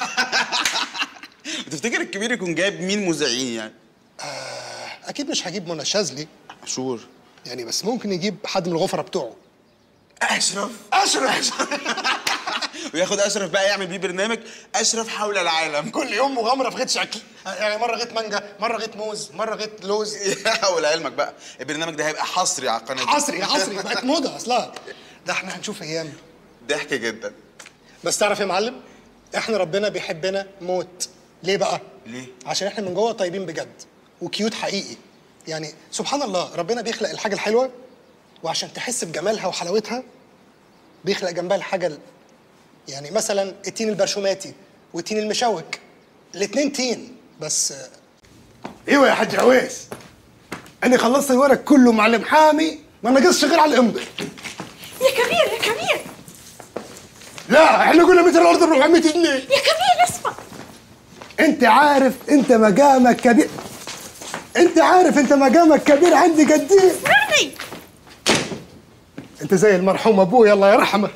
تفتكر الكبير يكون جايب مين مذيعين يعني اكيد مش هجيب منى الشاذلي شور يعني بس ممكن يجيب حد من الغفره بتوعه اشرف اشرف وياخد اشرف بقى يعمل بيه برنامج اشرف حول العالم كل يوم مغامره في غيط شكل يعني مره غيط مانجا مره غيط موز مره غيط لوز ولعلمك بقى البرنامج ده هيبقى حصري على القناه دي. حصري حصري بقت موضه اصلا ده احنا هنشوف ايام ضحك جدا بس تعرف يا معلم احنا ربنا بيحبنا موت ليه بقى ليه عشان احنا من جوه طيبين بجد وكيوت حقيقي يعني سبحان الله ربنا بيخلق الحاجه الحلوه وعشان تحس بجمالها وحلاوتها بيخلق جنبها الحاجه ال- يعني مثلا التين البرشوماتي والتين المشوك الاتنين تين بس ايوه يا حاج عويس انا خلصت الورق كله معلم حامي ما نقصش غير على الامضه يا كبير يا كبير لا احنا قلنا متر الارض ب 400 جنيه يا كبير اسمع انت عارف انت مقامك كبير انت عارف انت مقامك كبير عندي قد ايه اسمعني انت زي المرحوم ابوي الله يرحمه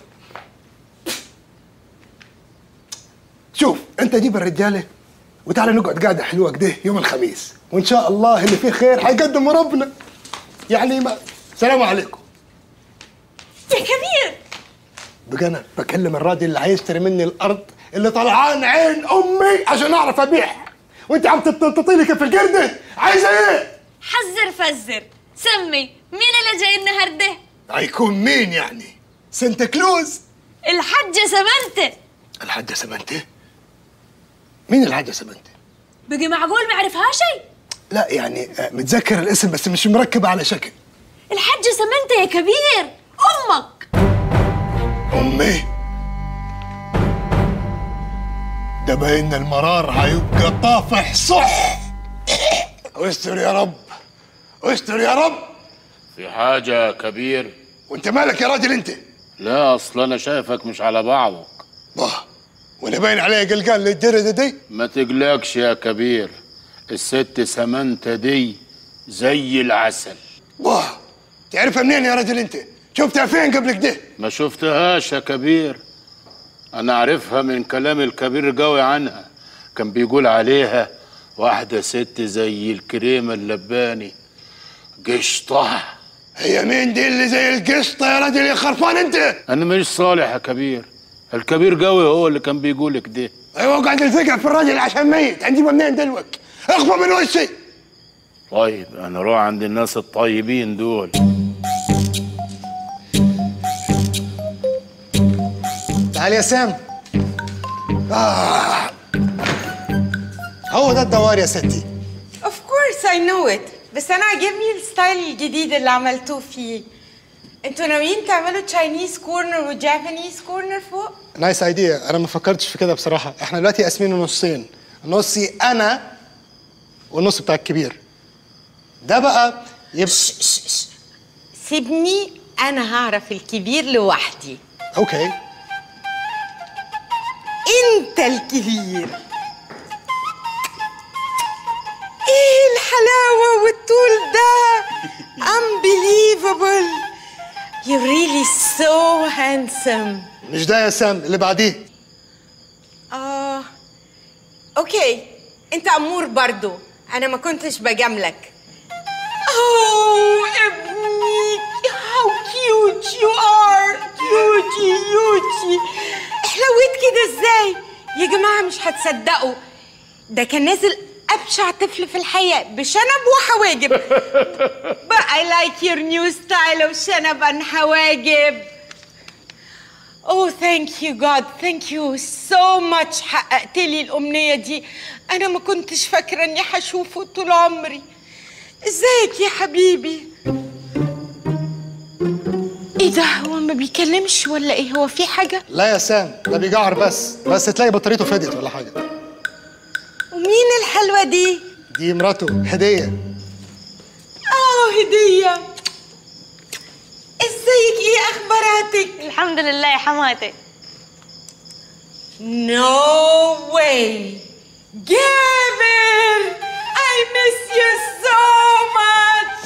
شوف انت جيب الرجاله وتعالى نقعد قاعده حلوه كده يوم الخميس وان شاء الله اللي فيه خير حيقدم ربنا يعني ما سلام عليكم يا كبير بقى انا بكلم الراجل اللي هيشتري مني الارض اللي طلعان عين امي عشان اعرف ابيعها وانت عم تطيلي كيف القرده عايزه ايه؟ حذر فزر سمي مين اللي جاي النهارده هيكون مين يعني؟ سانتا كلوز الحجة سمنتة الحاجه سمنته مين الحاجه سمنته؟ بقي معقول ما عرفها شيء لا يعني آه، متذكر الاسم بس مش مركب على شكل الحجة سمنتة يا كبير امك امي ده باين المرار هيبقى طافح صح استر يا رب استر يا رب في حاجة يا كبير وانت مالك يا راجل انت لا اصل انا شايفك مش على بعضك باه وانا باين عليا قلقان للدرجه دي ما تقلقش يا كبير الست سمنتة دي زي العسل باه تعرفها منين يا راجل انت شفتها فين قبل كده ما شفتهاش يا كبير انا عارفها من كلام الكبير قوي عنها كان بيقول عليها واحدة ست زي الكريمة اللباني قشطة هي مين دي اللي زي القشطه يا راجل يا خرفان انت انا مش صالح يا كبير الكبير قوي هو اللي كان بيقول كده ايوه قاعد الفقع في الراجل عشان ميت هنجيبه منين دلوك اخفى من وشي طيب انا اروح عند الناس الطيبين دول تعال يا سام آه. هو ده الدوار يا ستي يس اي نو ات بس انا عاجبني الستايل الجديد اللي عملتوه فيه انتوا ناويين تعملوا تشاينيز كورنر وجابانيز كورنر فوق نايس ايديا انا ما فكرتش في كده بصراحه احنا دلوقتي قاسمينه نصين نصي انا والنص بتاع الكبير ده بقى يبقى سيبني انا هعرف الكبير لوحدي اوكي انت الكبير ايه الحلاوه والطول ده unbelievable you're really so handsome مش ده يا سام اللي بعديه اه اوكي انت امور برضو انا ما كنتش بجاملك اوه ابني how cute you are cute يوتي حلويت كده ازاي يا جماعه مش هتصدقوا ده كان نازل ابشع طفل في الحياه بشنب وحواجب But I like your new style of شنب and حواجب Oh thank you God thank you so much حققت لي الأمنية دي أنا ما كنتش فاكرة إني هشوفه طول عمري ازيك يا حبيبي ايه ده هو ما بيكلمش ولا ايه هو في حاجة لا يا سام ده بيجعر بس بس تلاقي بطاريته فدت ولا حاجه ومين الحلوة دي دي مراته هديه اه هدية ازيك ايه اخباراتك الحمد لله يا حماتي No way جابر I miss you so much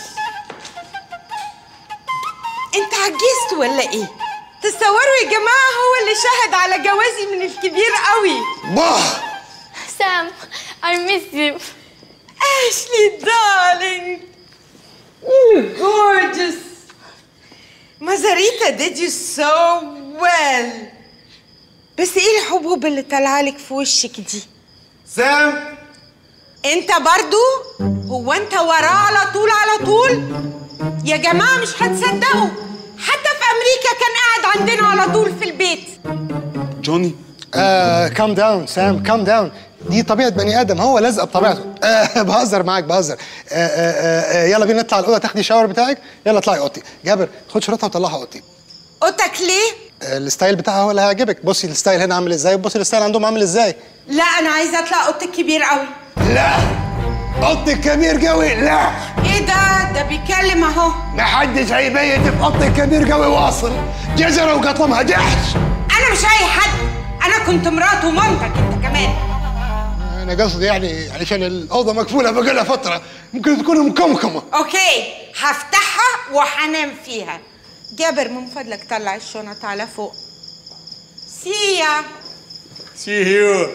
انت عجزت ولا ايه تصوروا يا جماعة هو اللي شهد على جوازي من الكبير قوي باه سام I miss you Ashley darling you're gorgeous مازاريتا did you so well بس ايه الحبوب اللي طالعالك في وشك دي سام انت برضو هو انت وراه على طول على طول يا جماعه مش هتصدقوا حتى في امريكا كان قاعد عندنا على طول في البيت جوني آه كام داون سام كام داون دي طبيعة بني آدم هو لازقة بطبيعته آه بهزر معاك بهزر آه آه آه يلا بينا نطلع الأوضة تاخدي شاور بتاعك يلا اطلعي أوضتي جابر خد شريطها وطلعها أوضتي اوضتك ليه آه الستايل بتاعها هو اللي هيعجبك بصي الستايل هنا عامل ازاي وبصي الستايل عندهم عامل ازاي لا انا عايزه اطلع اوضتك كبير قوي لا اوضتك كبير قوي لا ايه ده ده بيتكلم اهو محدش هيبيت في اوضتك كبير قوي واصل جزره وقطمها دحش انا مش اي حد انا كنت مرات ومامتك انت كمان أنا قصدي يعني علشان الأوضة مقفولة بقالها فترة ممكن تكون مكمكمة اوكي هفتحها وهنام فيها جابر من فضلك طلع الشنط على فوق سيا سي هيو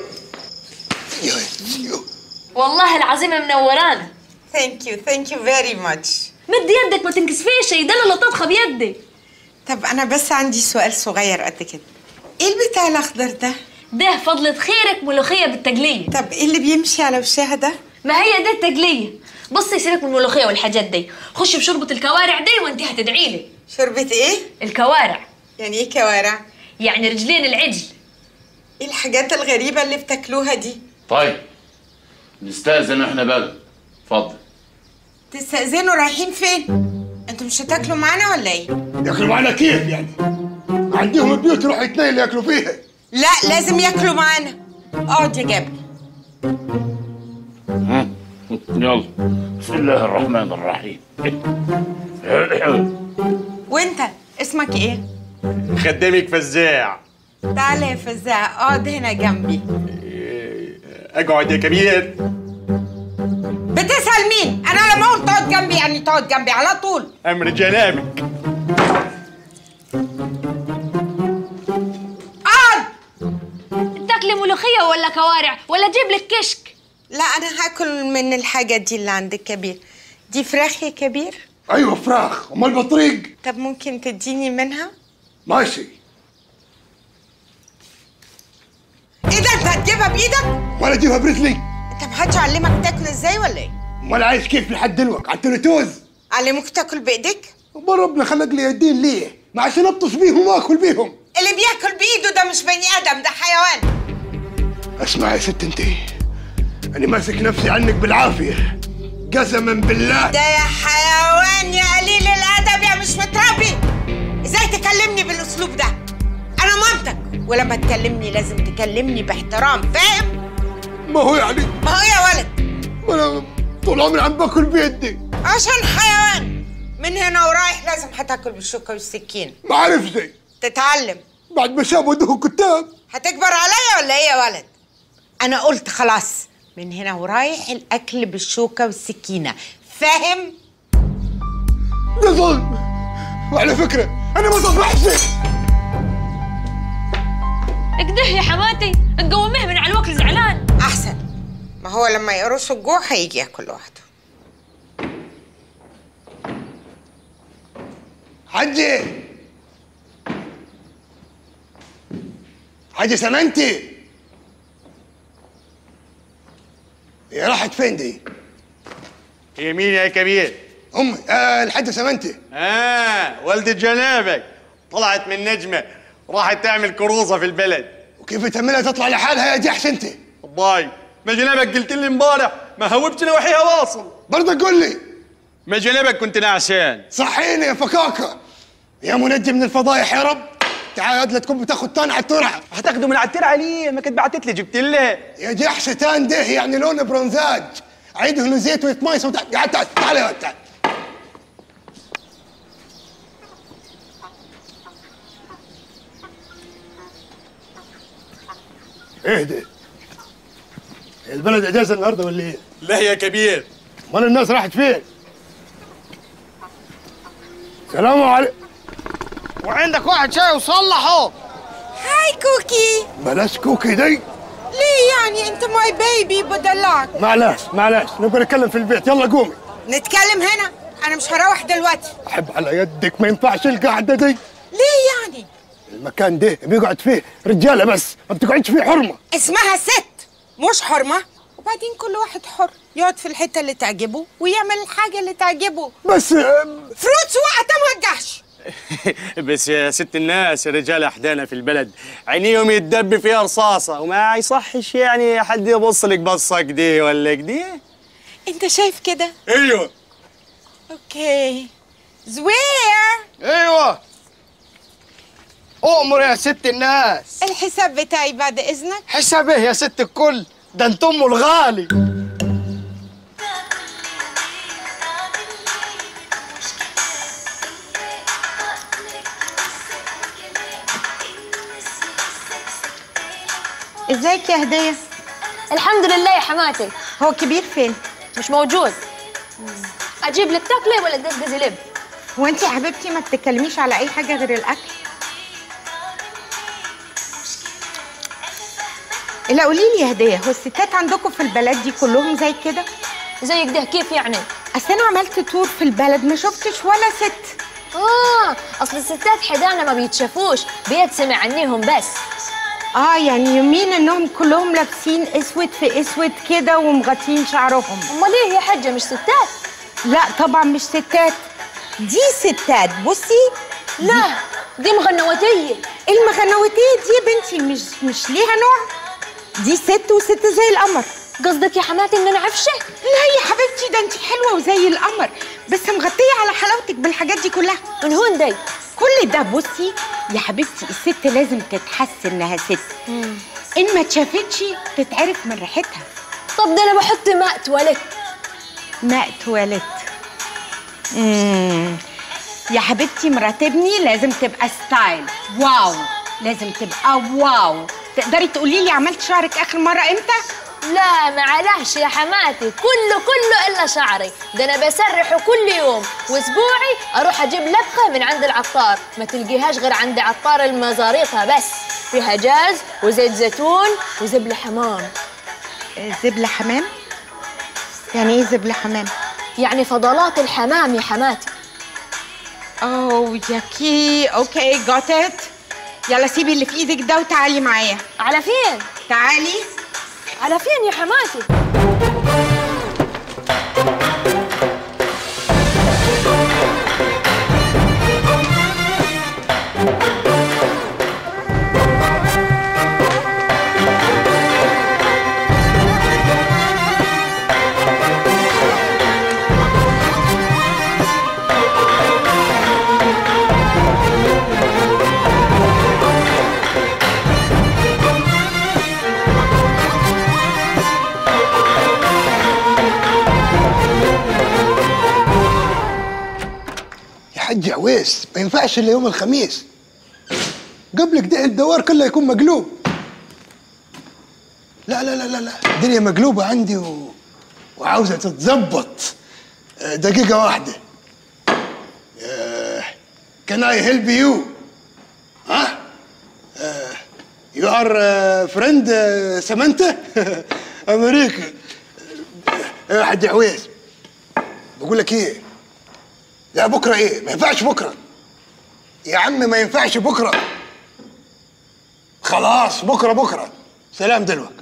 والله العظيم منورانا ثانك يو ثانك يو فيري ماتش مد يدك ما تنكسفيش ده انا اللي طبخه بيدي طب انا بس عندي سؤال صغير قد كده ايه البتاع الاخضر ده ده فضلة خيرك ملوخية بالتقلية طب ايه اللي بيمشي على وشها ده ما هي ده التقلية بصي سيبك من الملوخية والحاجات دي خشي بشوربة الكوارع دي وانت هتدعي لي شوربة ايه؟ الكوارع يعني ايه كوارع؟ يعني رجلين العجل ايه الحاجات الغريبة اللي بتاكلوها دي؟ طيب نستأذن احنا بقى اتفضل تستأذنوا رايحين فين؟ انتوا مش هتاكلوا معانا ولا ايه؟ ياكلوا معانا كيف يعني؟ عندهم بيوت يروحوا يتنين ياكلوا فيها لا لازم ياكلوا معانا اقعد يا جابر ها؟ يلا بسم الله الرحمن الرحيم وانت اسمك ايه؟ خدامك فزاع تعالى يا فزاع اقعد هنا جنبي اقعد يا كبير بتسأل مين؟ انا لما اقول تقعد جنبي يعني تقعد جنبي على طول امر جنابك اقعد تاكلي ملوخية ولا كوارع ولا اجيب لك كشك لا انا هاكل من الحاجة دي اللي عند الكبير دي فراخ يا كبير؟ ايوه فراخ امال بطريق طب ممكن تديني منها؟ ماشي ايه ده انت هتجيبها بايدك؟ ولا اجيبها برجلي انت محدش علمك تاكل ازاي ولا ايه؟ امال عايش كيف لحد دلوقتي على التلتوز علموك تاكل بايديك؟ امال ربنا خلق لي يدين ليه؟ ما عشان ابطش بيهم واكل بيهم اللي بياكل بايده ده مش بني ادم ده حيوان اسمع يا ست انت انا ماسك نفسي عنك بالعافيه قسما بالله ده يا حيوان يا قليل الادب يا مش متربي ازاي تكلمني بالاسلوب ده انا مامتك ولما تكلمني لازم تكلمني باحترام فاهم ما هو يعني ما هو يا ولد انا طول عمري عم باكل بيدي عشان حيوان من هنا ورايح لازم هتاكل بالشوكه والسكين ما عرف زي تتعلم بعد ما شاب ودوه كتاب هتكبر عليا ولا ايه يا ولد انا قلت خلاص من هنا ورايح الاكل بالشوكه والسكينه فاهم ده ظلم وعلى فكره انا ما صبحش اكده يا حماتي تقوميه من على الوكل زعلان احسن ما هو لما يقرص الجوع هيجي ياكل لوحده حجي حجي سمنتي هي راحت فين دي؟ هي مين يا كبير؟ امي آه الحاجه سمنتي اه والدة جنابك طلعت من نجمة راحت تعمل كروزة في البلد وكيف تعملها تطلع لحالها يا جحش انت؟ باي ما جنابك قلت لي امبارح ما هوبت نواحيها واصل برضه قول لي ما جنابك كنت نعسان صحيني يا فكاكه يا منجم من الفضايح يا رب تعال يا تكون بتاخد تان على الترعه هتاخده من على الترعه ليه؟ ما كنت بعتت لي جبت لها يا جحش تان ده يعني لون برونزاج عيده له زيت ويتميس وتع... تعال تعال تعال يا ولد، تعال اهدى البلد اجازه النهارده ولا ايه؟ لا يا كبير امال الناس راحت فين؟ سلام عليكم وعندك واحد شاي وصلحه هاي كوكي بلاش كوكي دي ليه يعني انت ماي بيبي بدلعك معلش معلش نبقى نتكلم في البيت يلا قومي نتكلم هنا انا مش هروح دلوقتي احب على يدك ما ينفعش القعده دي ليه يعني المكان ده بيقعد فيه رجاله بس ما بتقعدش فيه حرمه اسمها ست مش حرمه وبعدين كل واحد حر يقعد في الحته اللي تعجبه ويعمل الحاجه اللي تعجبه بس فروتس وقتها ما تجحش بس يا ست الناس الرجال احدانا في البلد عينيهم يتدب فيها رصاصه وما يصحش يعني حد يبص لك بصه كده ولا كده انت شايف كده ايوه اوكي زوير ايوه اؤمر يا ست الناس الحساب بتاعي بعد اذنك حساب ايه يا ست الكل ده انت امه الغالي ازيك يا هديه الحمد لله يا حماتي هو كبير فين مش موجود اجيب لك تاكلي ولا تدزدزي لب هو انت يا حبيبتي ما بتتكلميش على اي حاجه غير الاكل لا قولي لي يا هديه هو الستات عندكم في البلد دي كلهم زي كده زي كده كيف يعني اصل انا عملت تور في البلد ما شفتش ولا ست اه اصل الستات حدانا ما بيتشافوش بيتسمع عنيهم بس اه يعني يمين انهم كلهم لابسين اسود في اسود كده ومغطين شعرهم امال ايه يا حجه مش ستات لا طبعا مش ستات دي ستات بصي لا دي مغنوتيه المغنوتيه دي يا بنتي مش مش ليها نوع دي ست وست زي القمر قصدك يا حماتي ان انا عفشه لا يا حبيبتي ده انت حلوه وزي القمر بس مغطيه على حلاوتك بالحاجات دي كلها من هون دي كل ده بصي يا حبيبتي الست لازم تتحس انها ست ان ما اتشافتش تتعرف من ريحتها طب ده انا بحط ماء تواليت ماء تواليت امم يا حبيبتي مرات ابني لازم تبقى ستايل واو لازم تبقى واو تقدري تقولي لي عملت شعرك اخر مره امتى لا معلش يا حماتي كله كله الا شعري ده انا بسرحه كل يوم واسبوعي اروح اجيب لبخه من عند العطار ما تلقيهاش غير عند عطار المزاريطه بس فيها جاز وزيت زيتون وزبله حمام زبله حمام يعني ايه زبله حمام يعني فضلات الحمام يا حماتي اوه ياكي اوكي جوت ات يلا سيبي اللي في ايدك ده وتعالي معايا على فين تعالي على فين يا حماتي حج عويس ما ينفعش الا يوم الخميس قبل كده الدوار كله يكون مقلوب لا لا لا لا لا الدنيا مقلوبة عندي و... وعاوزة تتظبط آه، دقيقة واحدة كان اي هيلب يو ها يو ار فريند سمنتا امريكا يا حاج عويس بقول لك ايه لا بكره ايه ما ينفعش بكره يا عم ما ينفعش بكره خلاص بكره بكره سلام دلوك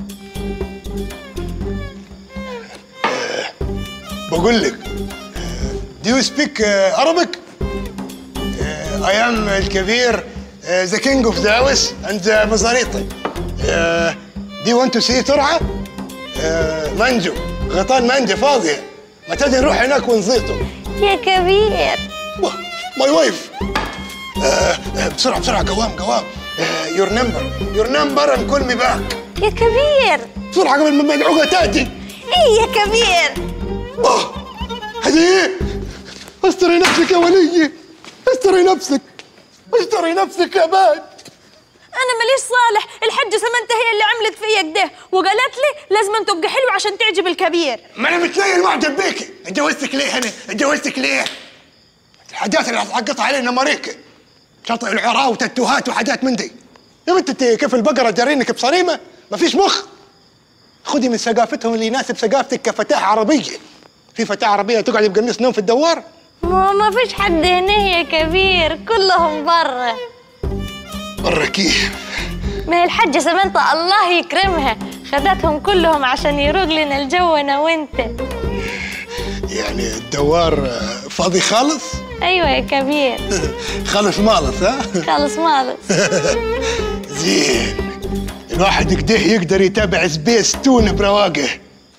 آه، بقول لك دو يو سبيك عربك اي ام الكبير ذا كينج اوف ذا هاوس اند مزاريطي دي ونت تو سي ترعه آه، منجو غيطان منجو فاضيه ما تجي نروح هناك ونزيطه يا كبير ماي وايف بسرعه بسرعه قوام قوام يور نمبر يور نمبر and call me back يا كبير بسرعه قبل ما المدعوقه تاتي ايه يا كبير هذه ايه استري نفسك يا وليي استري نفسك استري نفسك يا باد انا ماليش صالح الحجه سمنته هي اللي عملت فيا كده وقالت لي لازم تبقى حلوه عشان تعجب الكبير ما انا متنيل معجب بيكي اتجوزتك ليه هنا اتجوزتك ليه الحاجات اللي هتحققها علينا امريكا شاطئ العراة وتاتوهات وحاجات من دي يا بنت انت كيف البقره جارينك بصريمه ما فيش مخ خدي من ثقافتهم اللي يناسب ثقافتك كفتاة عربيه في فتاة عربيه تقعد بقميص نوم في الدوار ما ما فيش حد هنا يا كبير كلهم برا برا كيف ما هي الحجة سمنطة الله يكرمها خدتهم كلهم عشان يروق لنا الجو انا وانت يعني الدوار آه، فاضي خالص ايوه يا كبير خالص مالص ها خلص مالص زين الواحد كده يقدر يتابع سبيس تون برواقه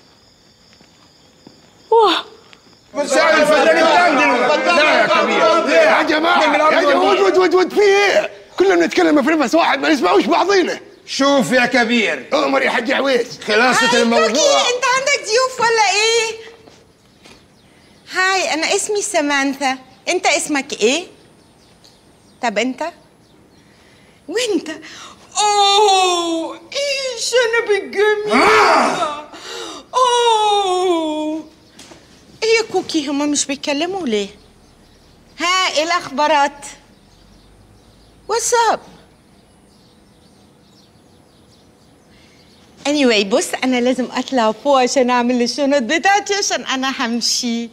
واه مساعد الفنان التانجل لا يا كبير يا جماعه يا جماعه ود ود ود ود في ايه؟ كلنا بنتكلم في نفس واحد ما نسمعوش بعضينا شوف يا كبير عمر يا حاج عويس خلاصة الموضوع انت عندك ضيوف ولا ايه هاي انا اسمي سمانثا انت اسمك ايه طب انت وانت اوه ايه شنب الجميل اوه ايه يا كوكي هما مش بيتكلموا ليه ها ايه الاخبارات واتساب anyway بص انا لازم اطلع فوق عشان اعمل الشنط بتاعتي عشان انا همشي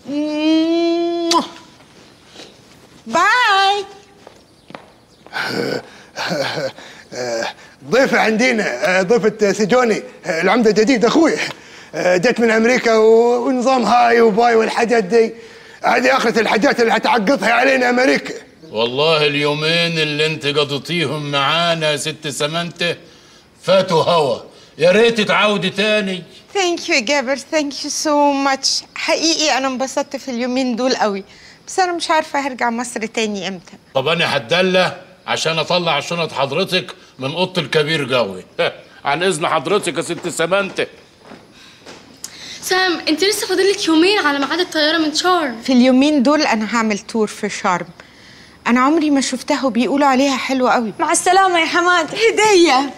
باي ضيفة عندنا آه، ضيفة سجوني آه، العمدة الجديد اخوي آه، جت من امريكا و- ونظام هاي وباي والحاجات دي هذه اخرة الحاجات اللي هتعقدها علينا امريكا والله اليومين اللي انت قضيتيهم معانا يا ست سمنته فاتوا هوا يا ريت تعودي تاني ثانك يو يا جابر ثانك يو سو ماتش حقيقي انا انبسطت في اليومين دول قوي بس انا مش عارفه هرجع مصر تاني امتى طب انا هتدلى عشان اطلع شنط حضرتك من اوضه الكبير قوي عن اذن حضرتك يا ست سمنته سام انت لسه فاضلك يومين على ميعاد الطياره من شرم في اليومين دول انا هعمل تور في شرم انا عمري ما شفتها وبيقولوا عليها حلوه قوي مع السلامه يا حماد هديه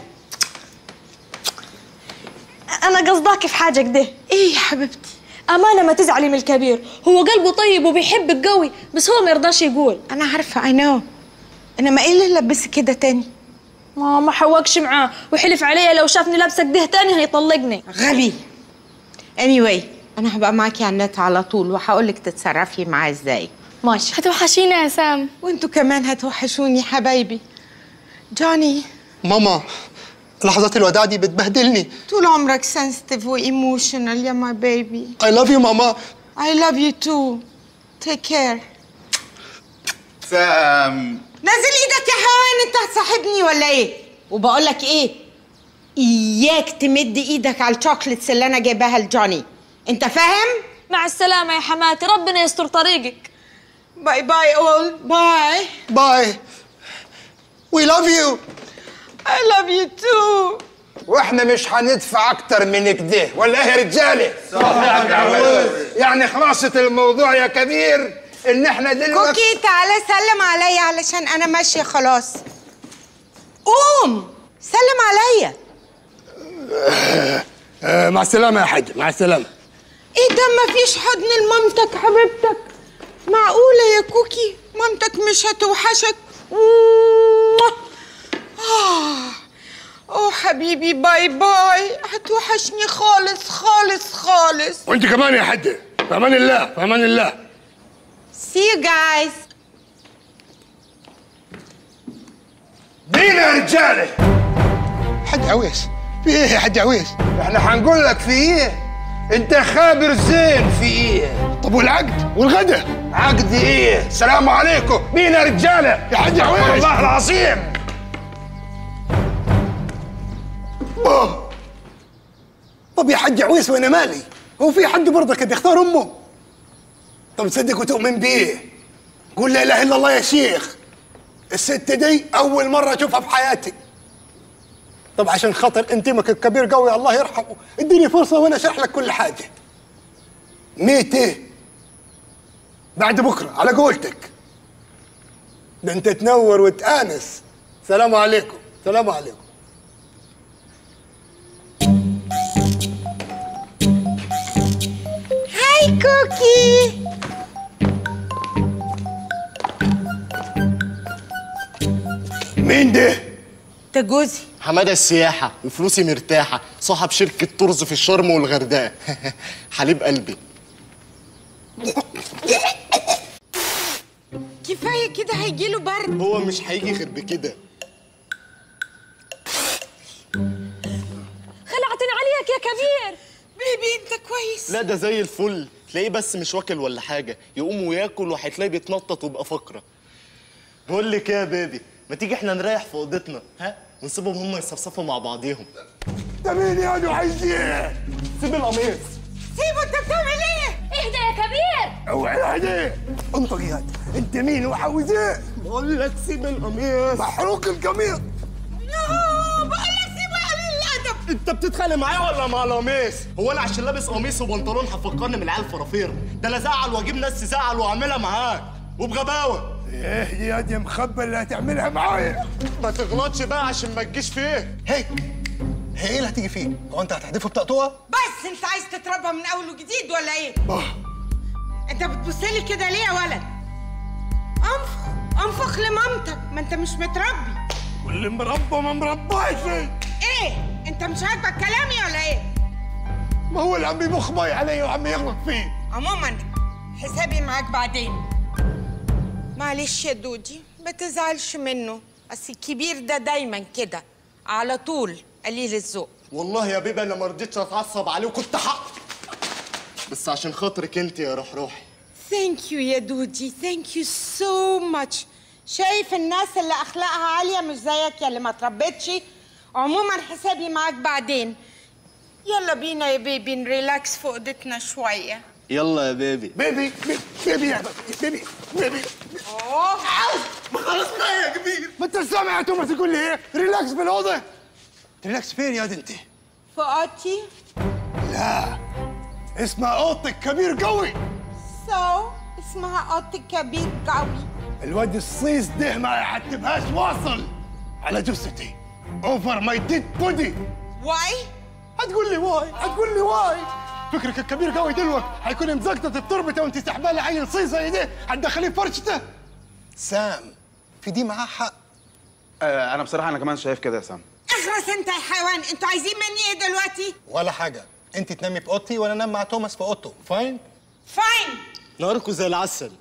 انا قصداك في حاجه كده ايه يا حبيبتي امانه ما تزعلي من الكبير هو قلبه طيب وبيحبك قوي بس هو ما يرضاش يقول انا عارفه اي نو انما ايه اللي لبسك كده تاني ما ما حوقش معاه وحلف عليا لو شافني لابسه كده تاني هيطلقني غبي anyway انا هبقى معاكي على النت على طول وهقول لك تتصرفي معاه ازاي ماشي هتوحشينا يا سام وانتوا كمان هتوحشوني حبايبي جوني ماما لحظات الوداع دي بتبهدلني طول عمرك سنسيتيف وايموشنال يا ماي بيبي I love you ماما I love you too take care سام نزل ايدك يا حيوان انت هتصاحبني ولا ايه وبقول لك ايه اياك تمد ايدك على الشوكليتس اللي انا جايباها لجوني انت فاهم مع السلامه يا حماتي ربنا يستر طريقك باي باي اول باي باي We love you I love you too واحنا مش هندفع اكتر من كده ولا ايه يا رجاله صح يا عم عويس. يعني خلاصة الموضوع يا كبير ان احنا دلوقتي كوكي تعالى سلم عليا علشان انا ماشيه خلاص قوم سلم عليا آه مع السلامة يا حاج مع السلامة ايه ده مفيش حضن لمامتك حبيبتك معقولة يا كوكي مامتك مش هتوحشك موah. آه. اوه حبيبي باي باي هتوحشني خالص خالص خالص وانت كمان يا حاج في امان الله في امان الله see you guys بينا يا رجاله حاج عويس في ايه يا حاج عويس احنا حنقول لك في ايه انت خابر زين في ايه طب والعقد والغدا عقد ايه سلام عليكم مين يا رجاله يا حاج عويس والله العظيم أوه. طب يا حاج عويس وانا مالي هو في حد برضه كده يختار امه طب تصدق وتؤمن بيه قول لا اله الا الله يا شيخ الست دي اول مره اشوفها في حياتي طب عشان خاطر انتمك الكبير قوي الله يرحمه اديني فرصه وانا اشرح لك كل حاجه ميت ايه بعد بكره على قولتك ده انت تنور وتانس سلام عليكم سلام عليكم هاي كوكي مين ده ده جوزي حماده السياحه وفلوسي مرتاحه صاحب شركه طرز في الشرم والغردقه حليب قلبي كفايه كده هيجيله برد هو مش هيجي غير بكده خلعتني عليك يا كبير بيبي انت كويس لا ده زي الفل تلاقيه بس مش واكل ولا حاجه يقوم وياكل وهتلاقيه بيتنطط ويبقى فقره بقول لك ايه يا بيبي ما تيجي احنا نريح في اوضتنا ها ونسيبهم هم يصفصفوا مع بعضيهم ده مين يا دو عايزين سيب القميص سيبه انت بتعمل ايه اهدى يا كبير اوعى عليه انطق يا انت مين وعاوز ايه بقول لك سيب القميص محروق القميص بقول لك سيبه يا قليل الادب انت بتتخانق معايا ولا مع القميص؟ هو انا عشان لابس قميص وبنطلون هفكرني من العيال فرافير ده انا ازعل واجيب ناس تزعل واعملها معاك وبغباوه ايه يا دي مخبى اللي هتعملها معايا ما تغلطش بقى عشان ما تجيش فيه هيك هي ايه اللي هتيجي فيه؟ هو انت هتحدفه بطقطوقه؟ بس انت عايز تتربى من اول وجديد ولا ايه انت بتبص لي كده ليه يا ولد انفخ انفخ لمامتك ما انت مش متربي واللي مربى ما مرباش ايه انت مش عاجبك كلامي ولا ايه ما هو اللي عم يبخ مي علي وعم يغلط فيه عموما حسابي معاك بعدين معلش يا دودي ما تزعلش منه بس الكبير ده دايما كده على طول قليل الذوق والله يا بيبي انا ما رضيتش اتعصب عليه وكنت حق بس عشان خاطرك انت يا روح روحي ثانك يو يا دودي ثانك يو سو ماتش شايف الناس اللي اخلاقها عاليه مش زيك يا اللي ما تربيتش عموما حسابي معاك بعدين يلا بينا يا بيبي نريلاكس في اوضتنا شويه يلا يا بيبي بيبي بيبي يا بيبي بيبي اوه ما خلاص بقى يا كبير ما انت سامع يا توماس تقول لي ايه ريلاكس في الاوضه ريلاكس فين يا انت في اوضتي لا اسمها اوضتك كبير قوي سو اسمها اوضتي كبير قوي الواد الصيص ده ما يحتبهاش واصل على جثتي اوفر ماي ديد بودي واي هتقول لي واي هتقول لي واي فكرك الكبير قوي دلوقتي هيكون مزقطط التربته وانت سحبالة عيل صيص زي ده هتدخليه في فرشته سام في دي معاه حق آه انا بصراحه انا كمان شايف كده يا سام اخرس انت يا حيوان انتوا عايزين مني ايه دلوقتي ولا حاجه انت تنامي في اوضتي وانا انام مع توماس في اوضته فاين فاين ناركو زي العسل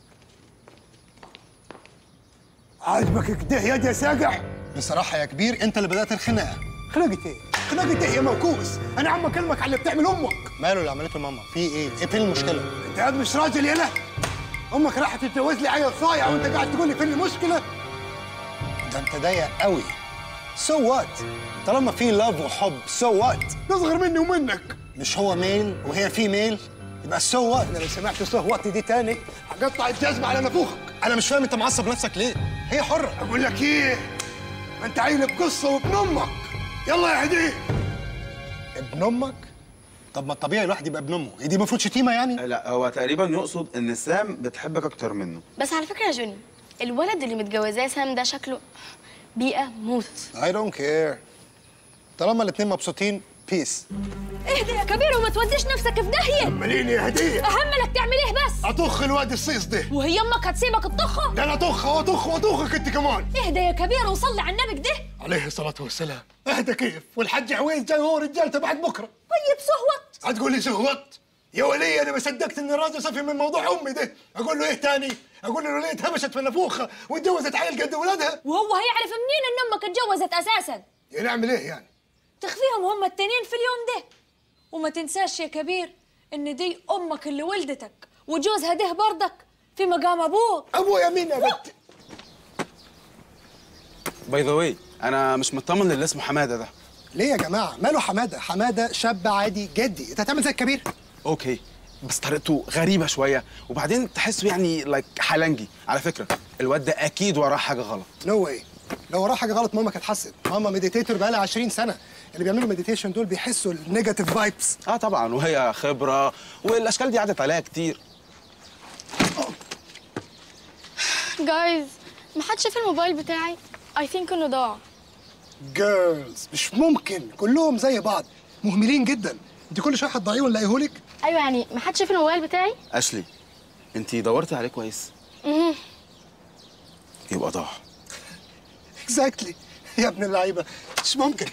عاجبك كده يا دي ساقع بصراحه يا كبير انت اللي بدات الخناقه خناقة ايه؟ خناقة ايه يا موكوس؟ انا عم اكلمك على اللي بتعمل امك ماله اللي عملته ماما في ايه ايه فين المشكله انت قاعد مش راجل يالا امك راحت تتجوز لي عيل صايع وانت قاعد تقول لي فين المشكله ده انت ضيق قوي سو وات طالما في لاف وحب سو وات نصغر مني ومنك مش هو ميل وهي في ميل يبقى سو وات انا لو سمعت سو وات دي تاني هقطع الجزمه على نافوخك انا مش فاهم انت معصب نفسك ليه هي حره اقول لك ايه ما انت عيل بقصه وابن امك يلا يا هديه ابن امك طب ما الطبيعي الواحد يبقى ابن امه هي دي المفروض شتيمه يعني لا هو تقريبا يقصد ان سام بتحبك اكتر منه بس على فكره يا جوني الولد اللي متجوزاه سام ده شكله بيئه موت اي دونت كير طالما الاتنين مبسوطين بيس اهدى يا كبير وما توديش نفسك في داهيه مليني يا هديه اهم لك تعمل ايه بس اطخ الواد الصيص ده وهي امك هتسيبك تطخه ده انا طخ واطخ واطخك انت كمان اهدى يا كبير وصلي على النبي كده عليه الصلاة والسلام اهدى كيف والحاج عويس جاي هو رجالته بعد بكره طيب صهوت هتقول لي سهوت يا ولي انا ما صدقت ان الراجل صفي من موضوع امي ده اقول له ايه تاني اقول له الولية اتهمشت في النافوخه واتجوزت عيل قد ولادها وهو هيعرف منين ان امك اتجوزت اساسا يعني اعمل ايه يعني تخفيهم هم التنين في اليوم ده وما تنساش يا كبير ان دي امك اللي ولدتك وجوزها ده برضك في مقام ابوك ابويا مين يا بنت باي ذا واي انا مش مطمن للي اسمه حماده ده ليه يا جماعه ماله حماده حماده شاب عادي جدي انت هتعمل زي الكبير اوكي بس طريقته غريبه شويه وبعدين تحسه يعني لايك حلنجي على فكره الواد ده اكيد وراه حاجه غلط نو واي لو وراه حاجه غلط ماما كانت حست ماما مديتيتور بقالها 20 سنه اللي بيعملوا مديتيشن دول بيحسوا النيجاتيف فايبس اه طبعا وهي خبره والاشكال دي عدت عليها كتير جايز ما حدش شاف الموبايل بتاعي اي ثينك انه ضاع جيرلز مش ممكن كلهم زي بعض مهملين جدا انت كل شويه هتضيعيه ونلاقيهولك ايوه يعني ما حدش شاف الموبايل بتاعي اشلي انت دورتي عليه كويس مهم. يبقى ضاع اكزاكتلي يا ابن اللعيبه مش ممكن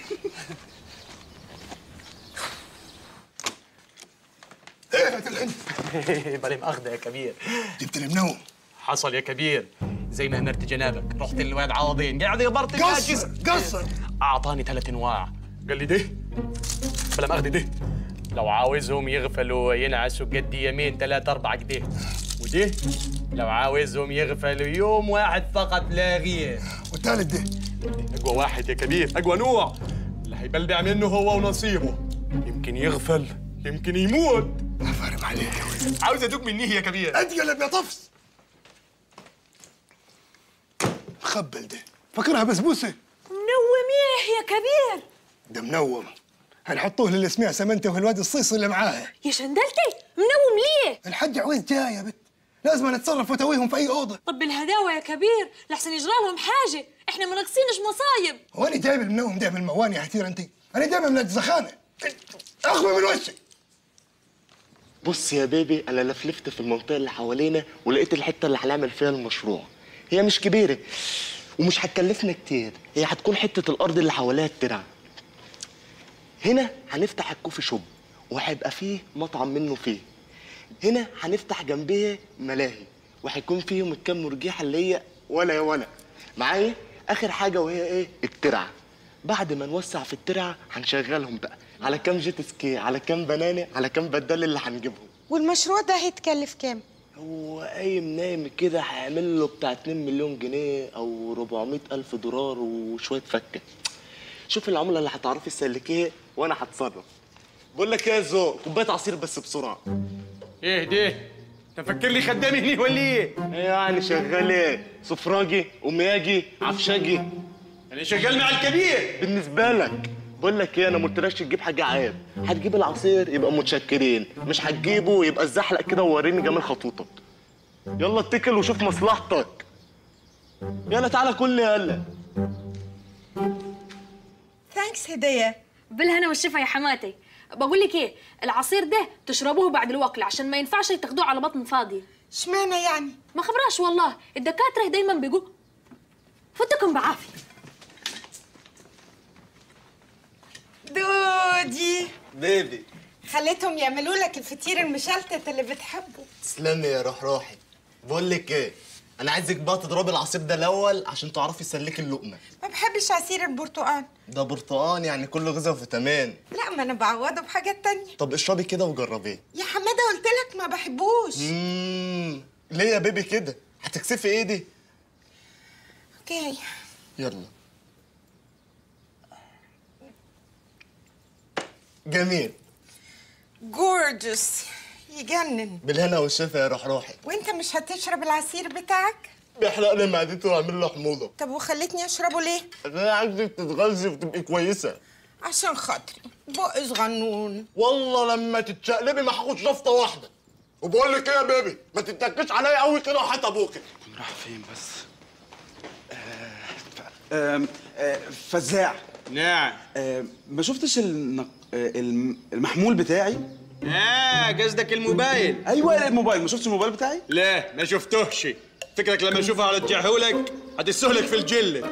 ايه هتلعن بلي مأخذة يا كبير جبت لي منوم حصل يا كبير زي ما امرت جنابك رحت للواد عوضين قاعد يبرطي قصر قصر اعطاني ثلاث انواع قال لي ده بلا مأخذة ده لو عاوزهم يغفلوا ينعسوا قد يمين ثلاثة أربعة كده وده لو عاوزهم يغفلوا يوم واحد فقط لا غير والثالث ده أقوى واحد يا كبير أقوى نوع اللي هيبلبع منه هو ونصيبه يمكن يغفل يمكن يموت فارم عليك يا ولد عاوز ادوق مني يا كبير اتقلب يا طفس مخبل ده فاكرها بسبوسه منوم ايه يا كبير ده منوم هنحطوه للي اسمها سمنته والواد الصيصي اللي معاه يا شندلتي منوم ليه الحاج عويس جاي يا بت لازم نتصرف وتويهم في اي اوضه طب بالهداوة يا كبير لحسن يجرى لهم حاجة احنا ما ناقصينش مصايب هو انا جايب المنوم ده من المواني يا حتير انت انا جايبه من الزخانه اخوي من وشك بص يا بيبي انا لفلفت في المنطقه اللي حوالينا ولقيت الحته اللي هنعمل فيها المشروع هي مش كبيره ومش هتكلفنا كتير هي هتكون حته الارض اللي حواليها الترعه هنا هنفتح الكوفي شوب وهيبقى فيه مطعم منه فيه هنا هنفتح جنبيه ملاهي وهيكون فيهم الكام مرجيحه اللي هي ولا يا ولا معايا اخر حاجه وهي ايه الترعه بعد ما نوسع في الترعه هنشغلهم بقى على كام جيت سكي على كام بنانه على كام بدال اللي هنجيبهم والمشروع ده هيتكلف كام؟ هو قايم نايم كده هيعمل له بتاع 2 مليون جنيه او 400 الف دولار وشويه فكه شوف العمله اللي هتعرفي تسلكيها وانا هتصرف بقول لك ايه يا زو كوبايه عصير بس بسرعه ايه ده تفكر لي خدامي هني ولا ايه يعني شغال ايه سفراجي ومياجي عفشاجي انا شغال مع الكبير بالنسبه لك بقول لك ايه انا ما قلتلكش تجيب حاجه عيب هتجيب العصير يبقى متشكرين مش هتجيبه يبقى الزحلق كده ووريني جمال خطوطك يلا اتكل وشوف مصلحتك يلا تعالى كل يلا ثانكس هدية بالهنا والشفا يا حماتي بقول لك ايه العصير ده تشربوه بعد الوكل عشان ما ينفعش تاخدوه على بطن فاضي اشمعنى يعني ما خبراش والله الدكاتره دايما بيقول فوتكم بعافيه دودي بيبي خليتهم يعملوا لك الفطير المشلتت اللي بتحبه تسلمي يا روح روحي بقول لك ايه انا عايزك بقى تضربي العصير ده الاول عشان تعرفي تسلكي اللقمه ما بحبش عصير البرتقال ده برتقان يعني كله غذاء وفيتامين لا ما انا بعوضه بحاجات تانية طب اشربي كده وجربيه يا حماده قلت لك ما بحبوش امم ليه يا بيبي كده هتكسفي ايدي اوكي يلا جميل جورجس يجنن بالهنا والشفا يا روح روحي وانت مش هتشرب العصير بتاعك بيحرق لي معدتي ويعمل له حموضه طب وخلتني اشربه ليه انا عايزك تتغذي وتبقي كويسه عشان خاطري بقى صغنون والله لما تتشقلبي ما هاخد شفطه واحده وبقول لك ايه يا بيبي ما تتكش عليا قوي كده وحياة ابوكي راح فين بس آم، آه، فزاع نعم ما شفتش النق... آه، الم- المحمول بتاعي اه قصدك الموبايل ايوه الموبايل ما شفتش الموبايل بتاعي لا ما شفتهش فكرك لما اشوفها هرجعهولك هتسهلك في الجله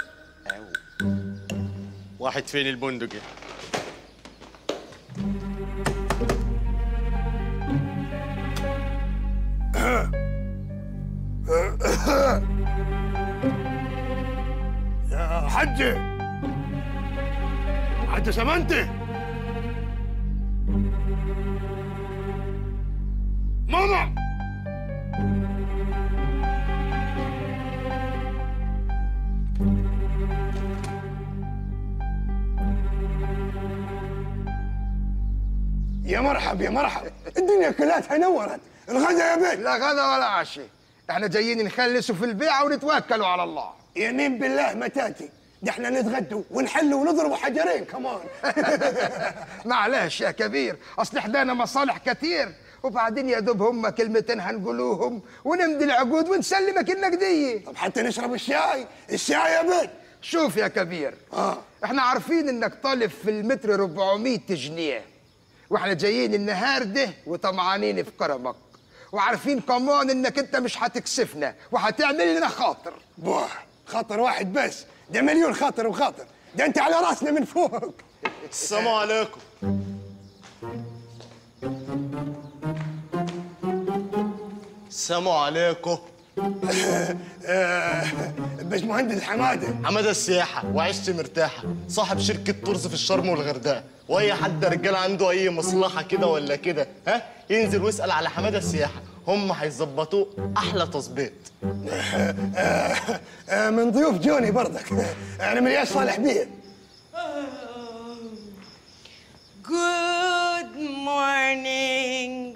واحد فين البندقي يا حجة حجة سمنتي ماما يا مرحب يا مرحب الدنيا كلها نورت الغدا يا بيت لا غدا ولا عشاء احنا جايين نخلصوا في البيعة ونتوكلوا على الله يمين بالله ما تاتي ده احنا نتغدوا ونحلوا ونضربوا حجرين كمان معلش يا كبير اصل حدانا مصالح كتير وبعدين يا دوب هم كلمتين هنقولوهم ونمضي العقود ونسلمك النقديه طب حتى نشرب الشاي الشاي يا بنت شوف يا كبير اه احنا عارفين انك طالب في المتر 400 جنيه واحنا جايين النهار ده وطمعانين في كرمك وعارفين كمان انك انت مش هتكسفنا وهتعمل لنا خاطر بوه خاطر واحد بس ده مليون خاطر وخاطر ده انت على راسنا من فوق السلام عليكم السلام عليكم باش مهندس حماده حماده السياحه وعشت مرتاحه صاحب شركه طرز في الشرم والغردقه واي حد رجال عنده اي مصلحه كده ولا كده ها ينزل ويسال على حماده السياحه هم هيظبطوه احلى تظبيط آه، من ضيوف جوني برضك انا من ياس صالح بيه Good morning.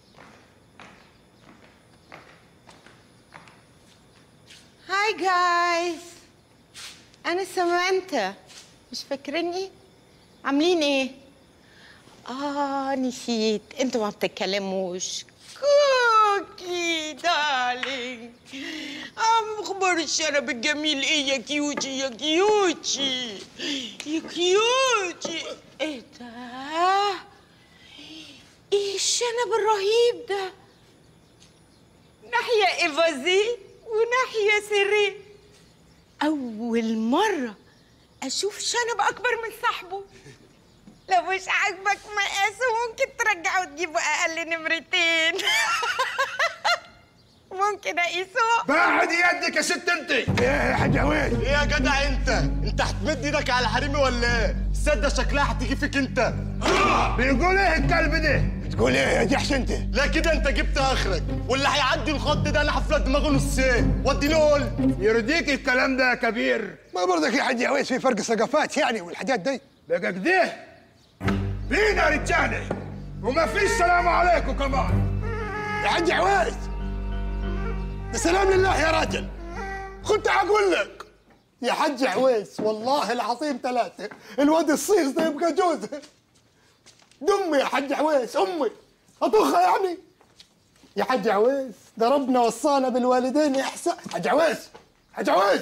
هاي جايز أنا سمانتا مش فاكريني؟ عاملين إيه؟ آه نسيت أنتوا ما بتتكلموش كوكي دارلينج أم أخبار الشرب الجميل إيه يا كيوتي يا كيوتي يا كيوتي إيه ده؟ إيه الشنب الرهيب ده؟ ناحية إيفازي وناحية سيري أول مرة أشوف شنب أكبر من صاحبه لو مش عاجبك مقاسه ممكن ترجعه وتجيبه أقل نمرتين ممكن أقيسه بعد يدك يا ست انت ايه يا حاج عويس ايه يا جدع انت انت هتمد ايدك على حريمي ولا ايه السده شكلها هتيجي فيك انت بيقول ايه الكلب ده تقول ايه يا جحش انت لا كده انت جبت اخرك واللي هيعدي الخط ده انا هفلت دماغه نصين وديني قول يرضيك الكلام ده يا كبير ما برضك يا حاج عويس في فرق ثقافات يعني والحاجات دي بقى كده بينا رجاله وما فيش سلام عليكم كمان يا حاج عويس ده سلام لله يا راجل كنت اقول لك يا حاج عويس والله العظيم ثلاثة الواد الصيص ده يبقى جوزه دمي يا حاج عويس امي اطخها يعني يا حاج عويس ده ربنا وصانا بالوالدين احسان حاج عويس حاج عويس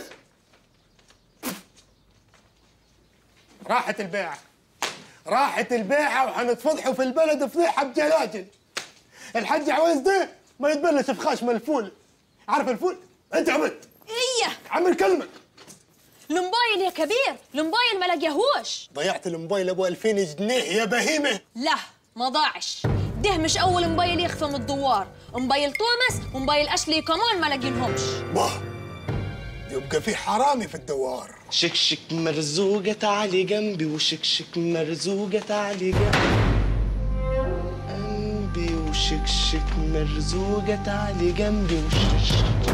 راحت البيعة راحت البيعة وحنتفضحوا في البلد فضيحة بجلاجل الحاج عويس ده ما يتبلش في خشم الفول عارف الفول؟ انت عبد ايه عمل كلمك الموبايل يا كبير الموبايل ما لقيهوش ضيعت الموبايل ابو 2000 جنيه يا بهيمه لا ما ضاعش ده مش اول موبايل يخفى من الدوار موبايل توماس وموبايل اشلي كمان ما لاقينهمش باه يبقى في حرامي في الدوار شكشك مرزوقة تعالي جنبي وشكشك مرزوقة تعالي جنبي جنبي وشكشك مرزوقة تعالي جنبي وشكشك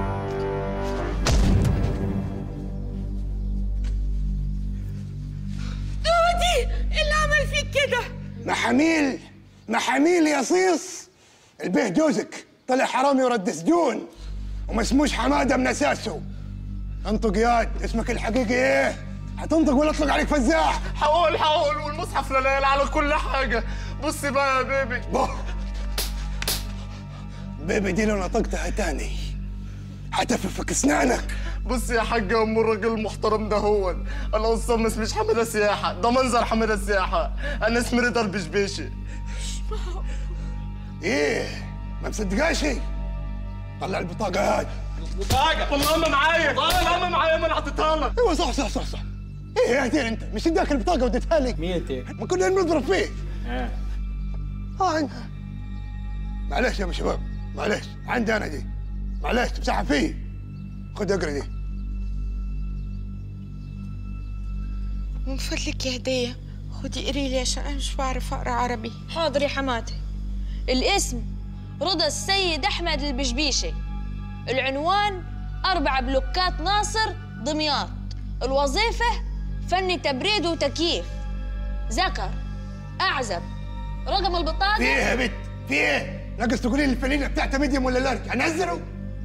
دودي إيه اللي عمل فيك كده محاميل محاميل يا صيص البيه جوزك طلع حرامي ورد سجون وما اسموش حماده من اساسه انطق ياد اسمك الحقيقي ايه؟ هتنطق ولا اطلق عليك فزاع حقول حقول والمصحف لليل على كل حاجة بصي بقى يا بيبي بيبي دي لو نطقتها تاني هتففك اسنانك بص يا حاج يا ام الراجل المحترم ده هو انا اصلا ما اسميش حماده سياحه ده منظر حماده سياحه انا اسمي رضا البشبيشي ايه ما مصدقاش طلع البطاقه هاي بطاقه والله ما معايا والله ما معايا ما انا حطيتها لك ايوه صح صح صح صح ايه يا عتير انت مش اداك البطاقه وديتها لي مين انت؟ ما كنا نضرب فيه اه اه عندها معلش يا ابو شباب معلش عندي انا دي معلش تمسحها فيه خد اقرا دي من فضلك يا هدية خدي قري لي عشان أنا مش بعرف أقرأ عربي حاضر يا حماتي الاسم رضا السيد أحمد البشبيشي العنوان أربع بلوكات ناصر دمياط الوظيفة فني تبريد وتكييف ذكر أعزب رقم البطاقة في ايه يا بت في ايه ناقص تقولي لي الفنينه بتاعتها ميديوم ولا لارج هنزله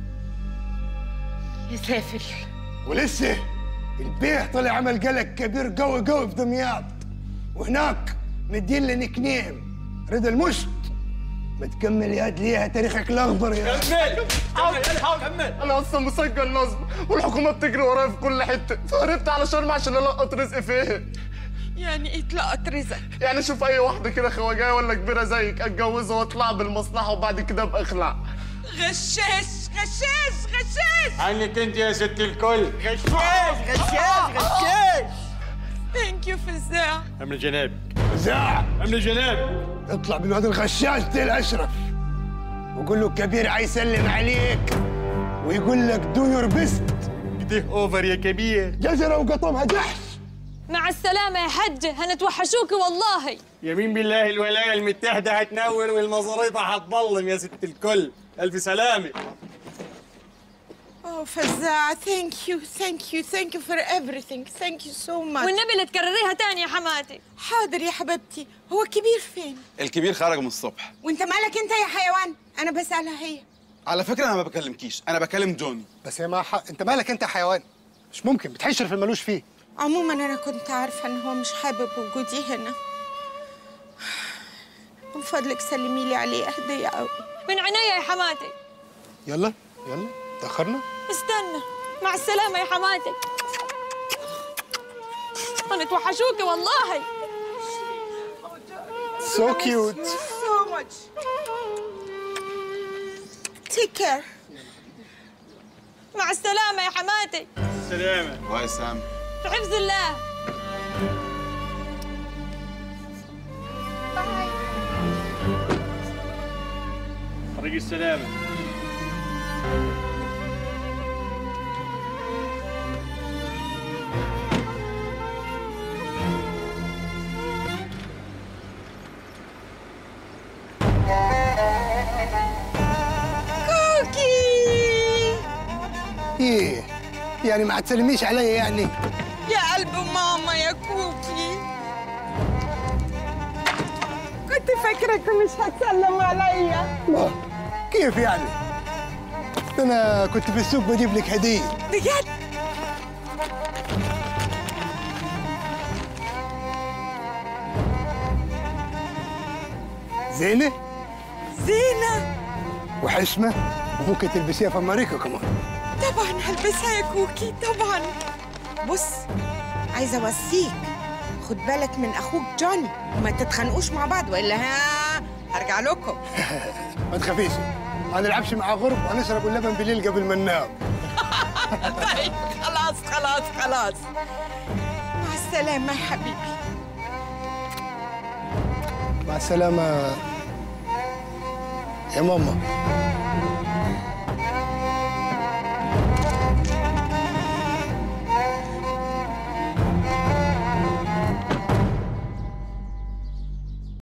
يا سافر ولسه البيه طلع عمل قلق كبير قوي قوي في دمياط وهناك مدين لي نيك نيم رضا المشت ما تكمل يا هاد ليها تاريخك الاخضر يا كمل حاول حاول كمل انا اصلا مسجل نصب والحكومه بتجري ورايا في كل حته فهربت على شرم عشان القط رزق فيه يعني ايه تلقط رزق يعني اشوف اي واحده كده خواجايه ولا كبيره زيك اتجوزها واطلع بالمصلحه وبعد كده ابقى اخلع غشاش غشاش غشاش عنك انت يا ست الكل غشاش غشاش غشاش ثانك يو فزاع امن جناب فزاع امن جناب اطلع بالواد الغشاش ده الاشرف وقول له الكبير عايز يسلم عليك ويقول لك دو يور بيست ده اوفر يا كبير جزرة وقطمها جحش مع السلامة يا حجة هنتوحشوك والله يمين بالله الولايه المتحده هتنور والمزاريطه هتظلم يا ست الكل الف سلامه اوه فزاع ثانك يو ثانك يو ثانك يو فور everything ثانك يو سو ماتش والنبي لا تكرريها تاني يا حماتي حاضر يا حبيبتي هو الكبير فين الكبير خرج من الصبح وانت مالك انت يا حيوان انا بسالها هي على فكره انا ما بكلمكيش انا بكلم جوني بس يا ما حق انت مالك انت يا حيوان مش ممكن بتحشر في الملوش فيه عموما انا كنت عارفه ان هو مش حابب وجودي هنا من فضلك سلمي لي عليه هديه قوي من عينيا يا حماتي يلا يلا تاخرنا استنى مع السلامة يا حماتي هنتوحشوك والله سو كيوت so much take care مع السلامة يا حماتي سلامه باي سام في حفظ الله طريق السلامه كوكي ايه يعني ما هتسلميش عليا يعني يا قلب ماما يا كوكي كنت فاكرك مش هتسلم عليا الله كيف يعني انا كنت في السوق بجيب لك هديه بجد زينه زينة وحشمه وممكن تلبسيها في امريكا كمان طبعا هلبسها يا كوكي طبعا بص عايزة اوصيك خد بالك من اخوك جوني وما تتخانقوش مع بعض والا ها هرجع لكم ما تخافيش ما نلعبش مع غرب ونشرب اللبن بالليل قبل ما ننام طيب خلاص خلاص خلاص مع السلامة يا حبيبي مع السلامه يا ماما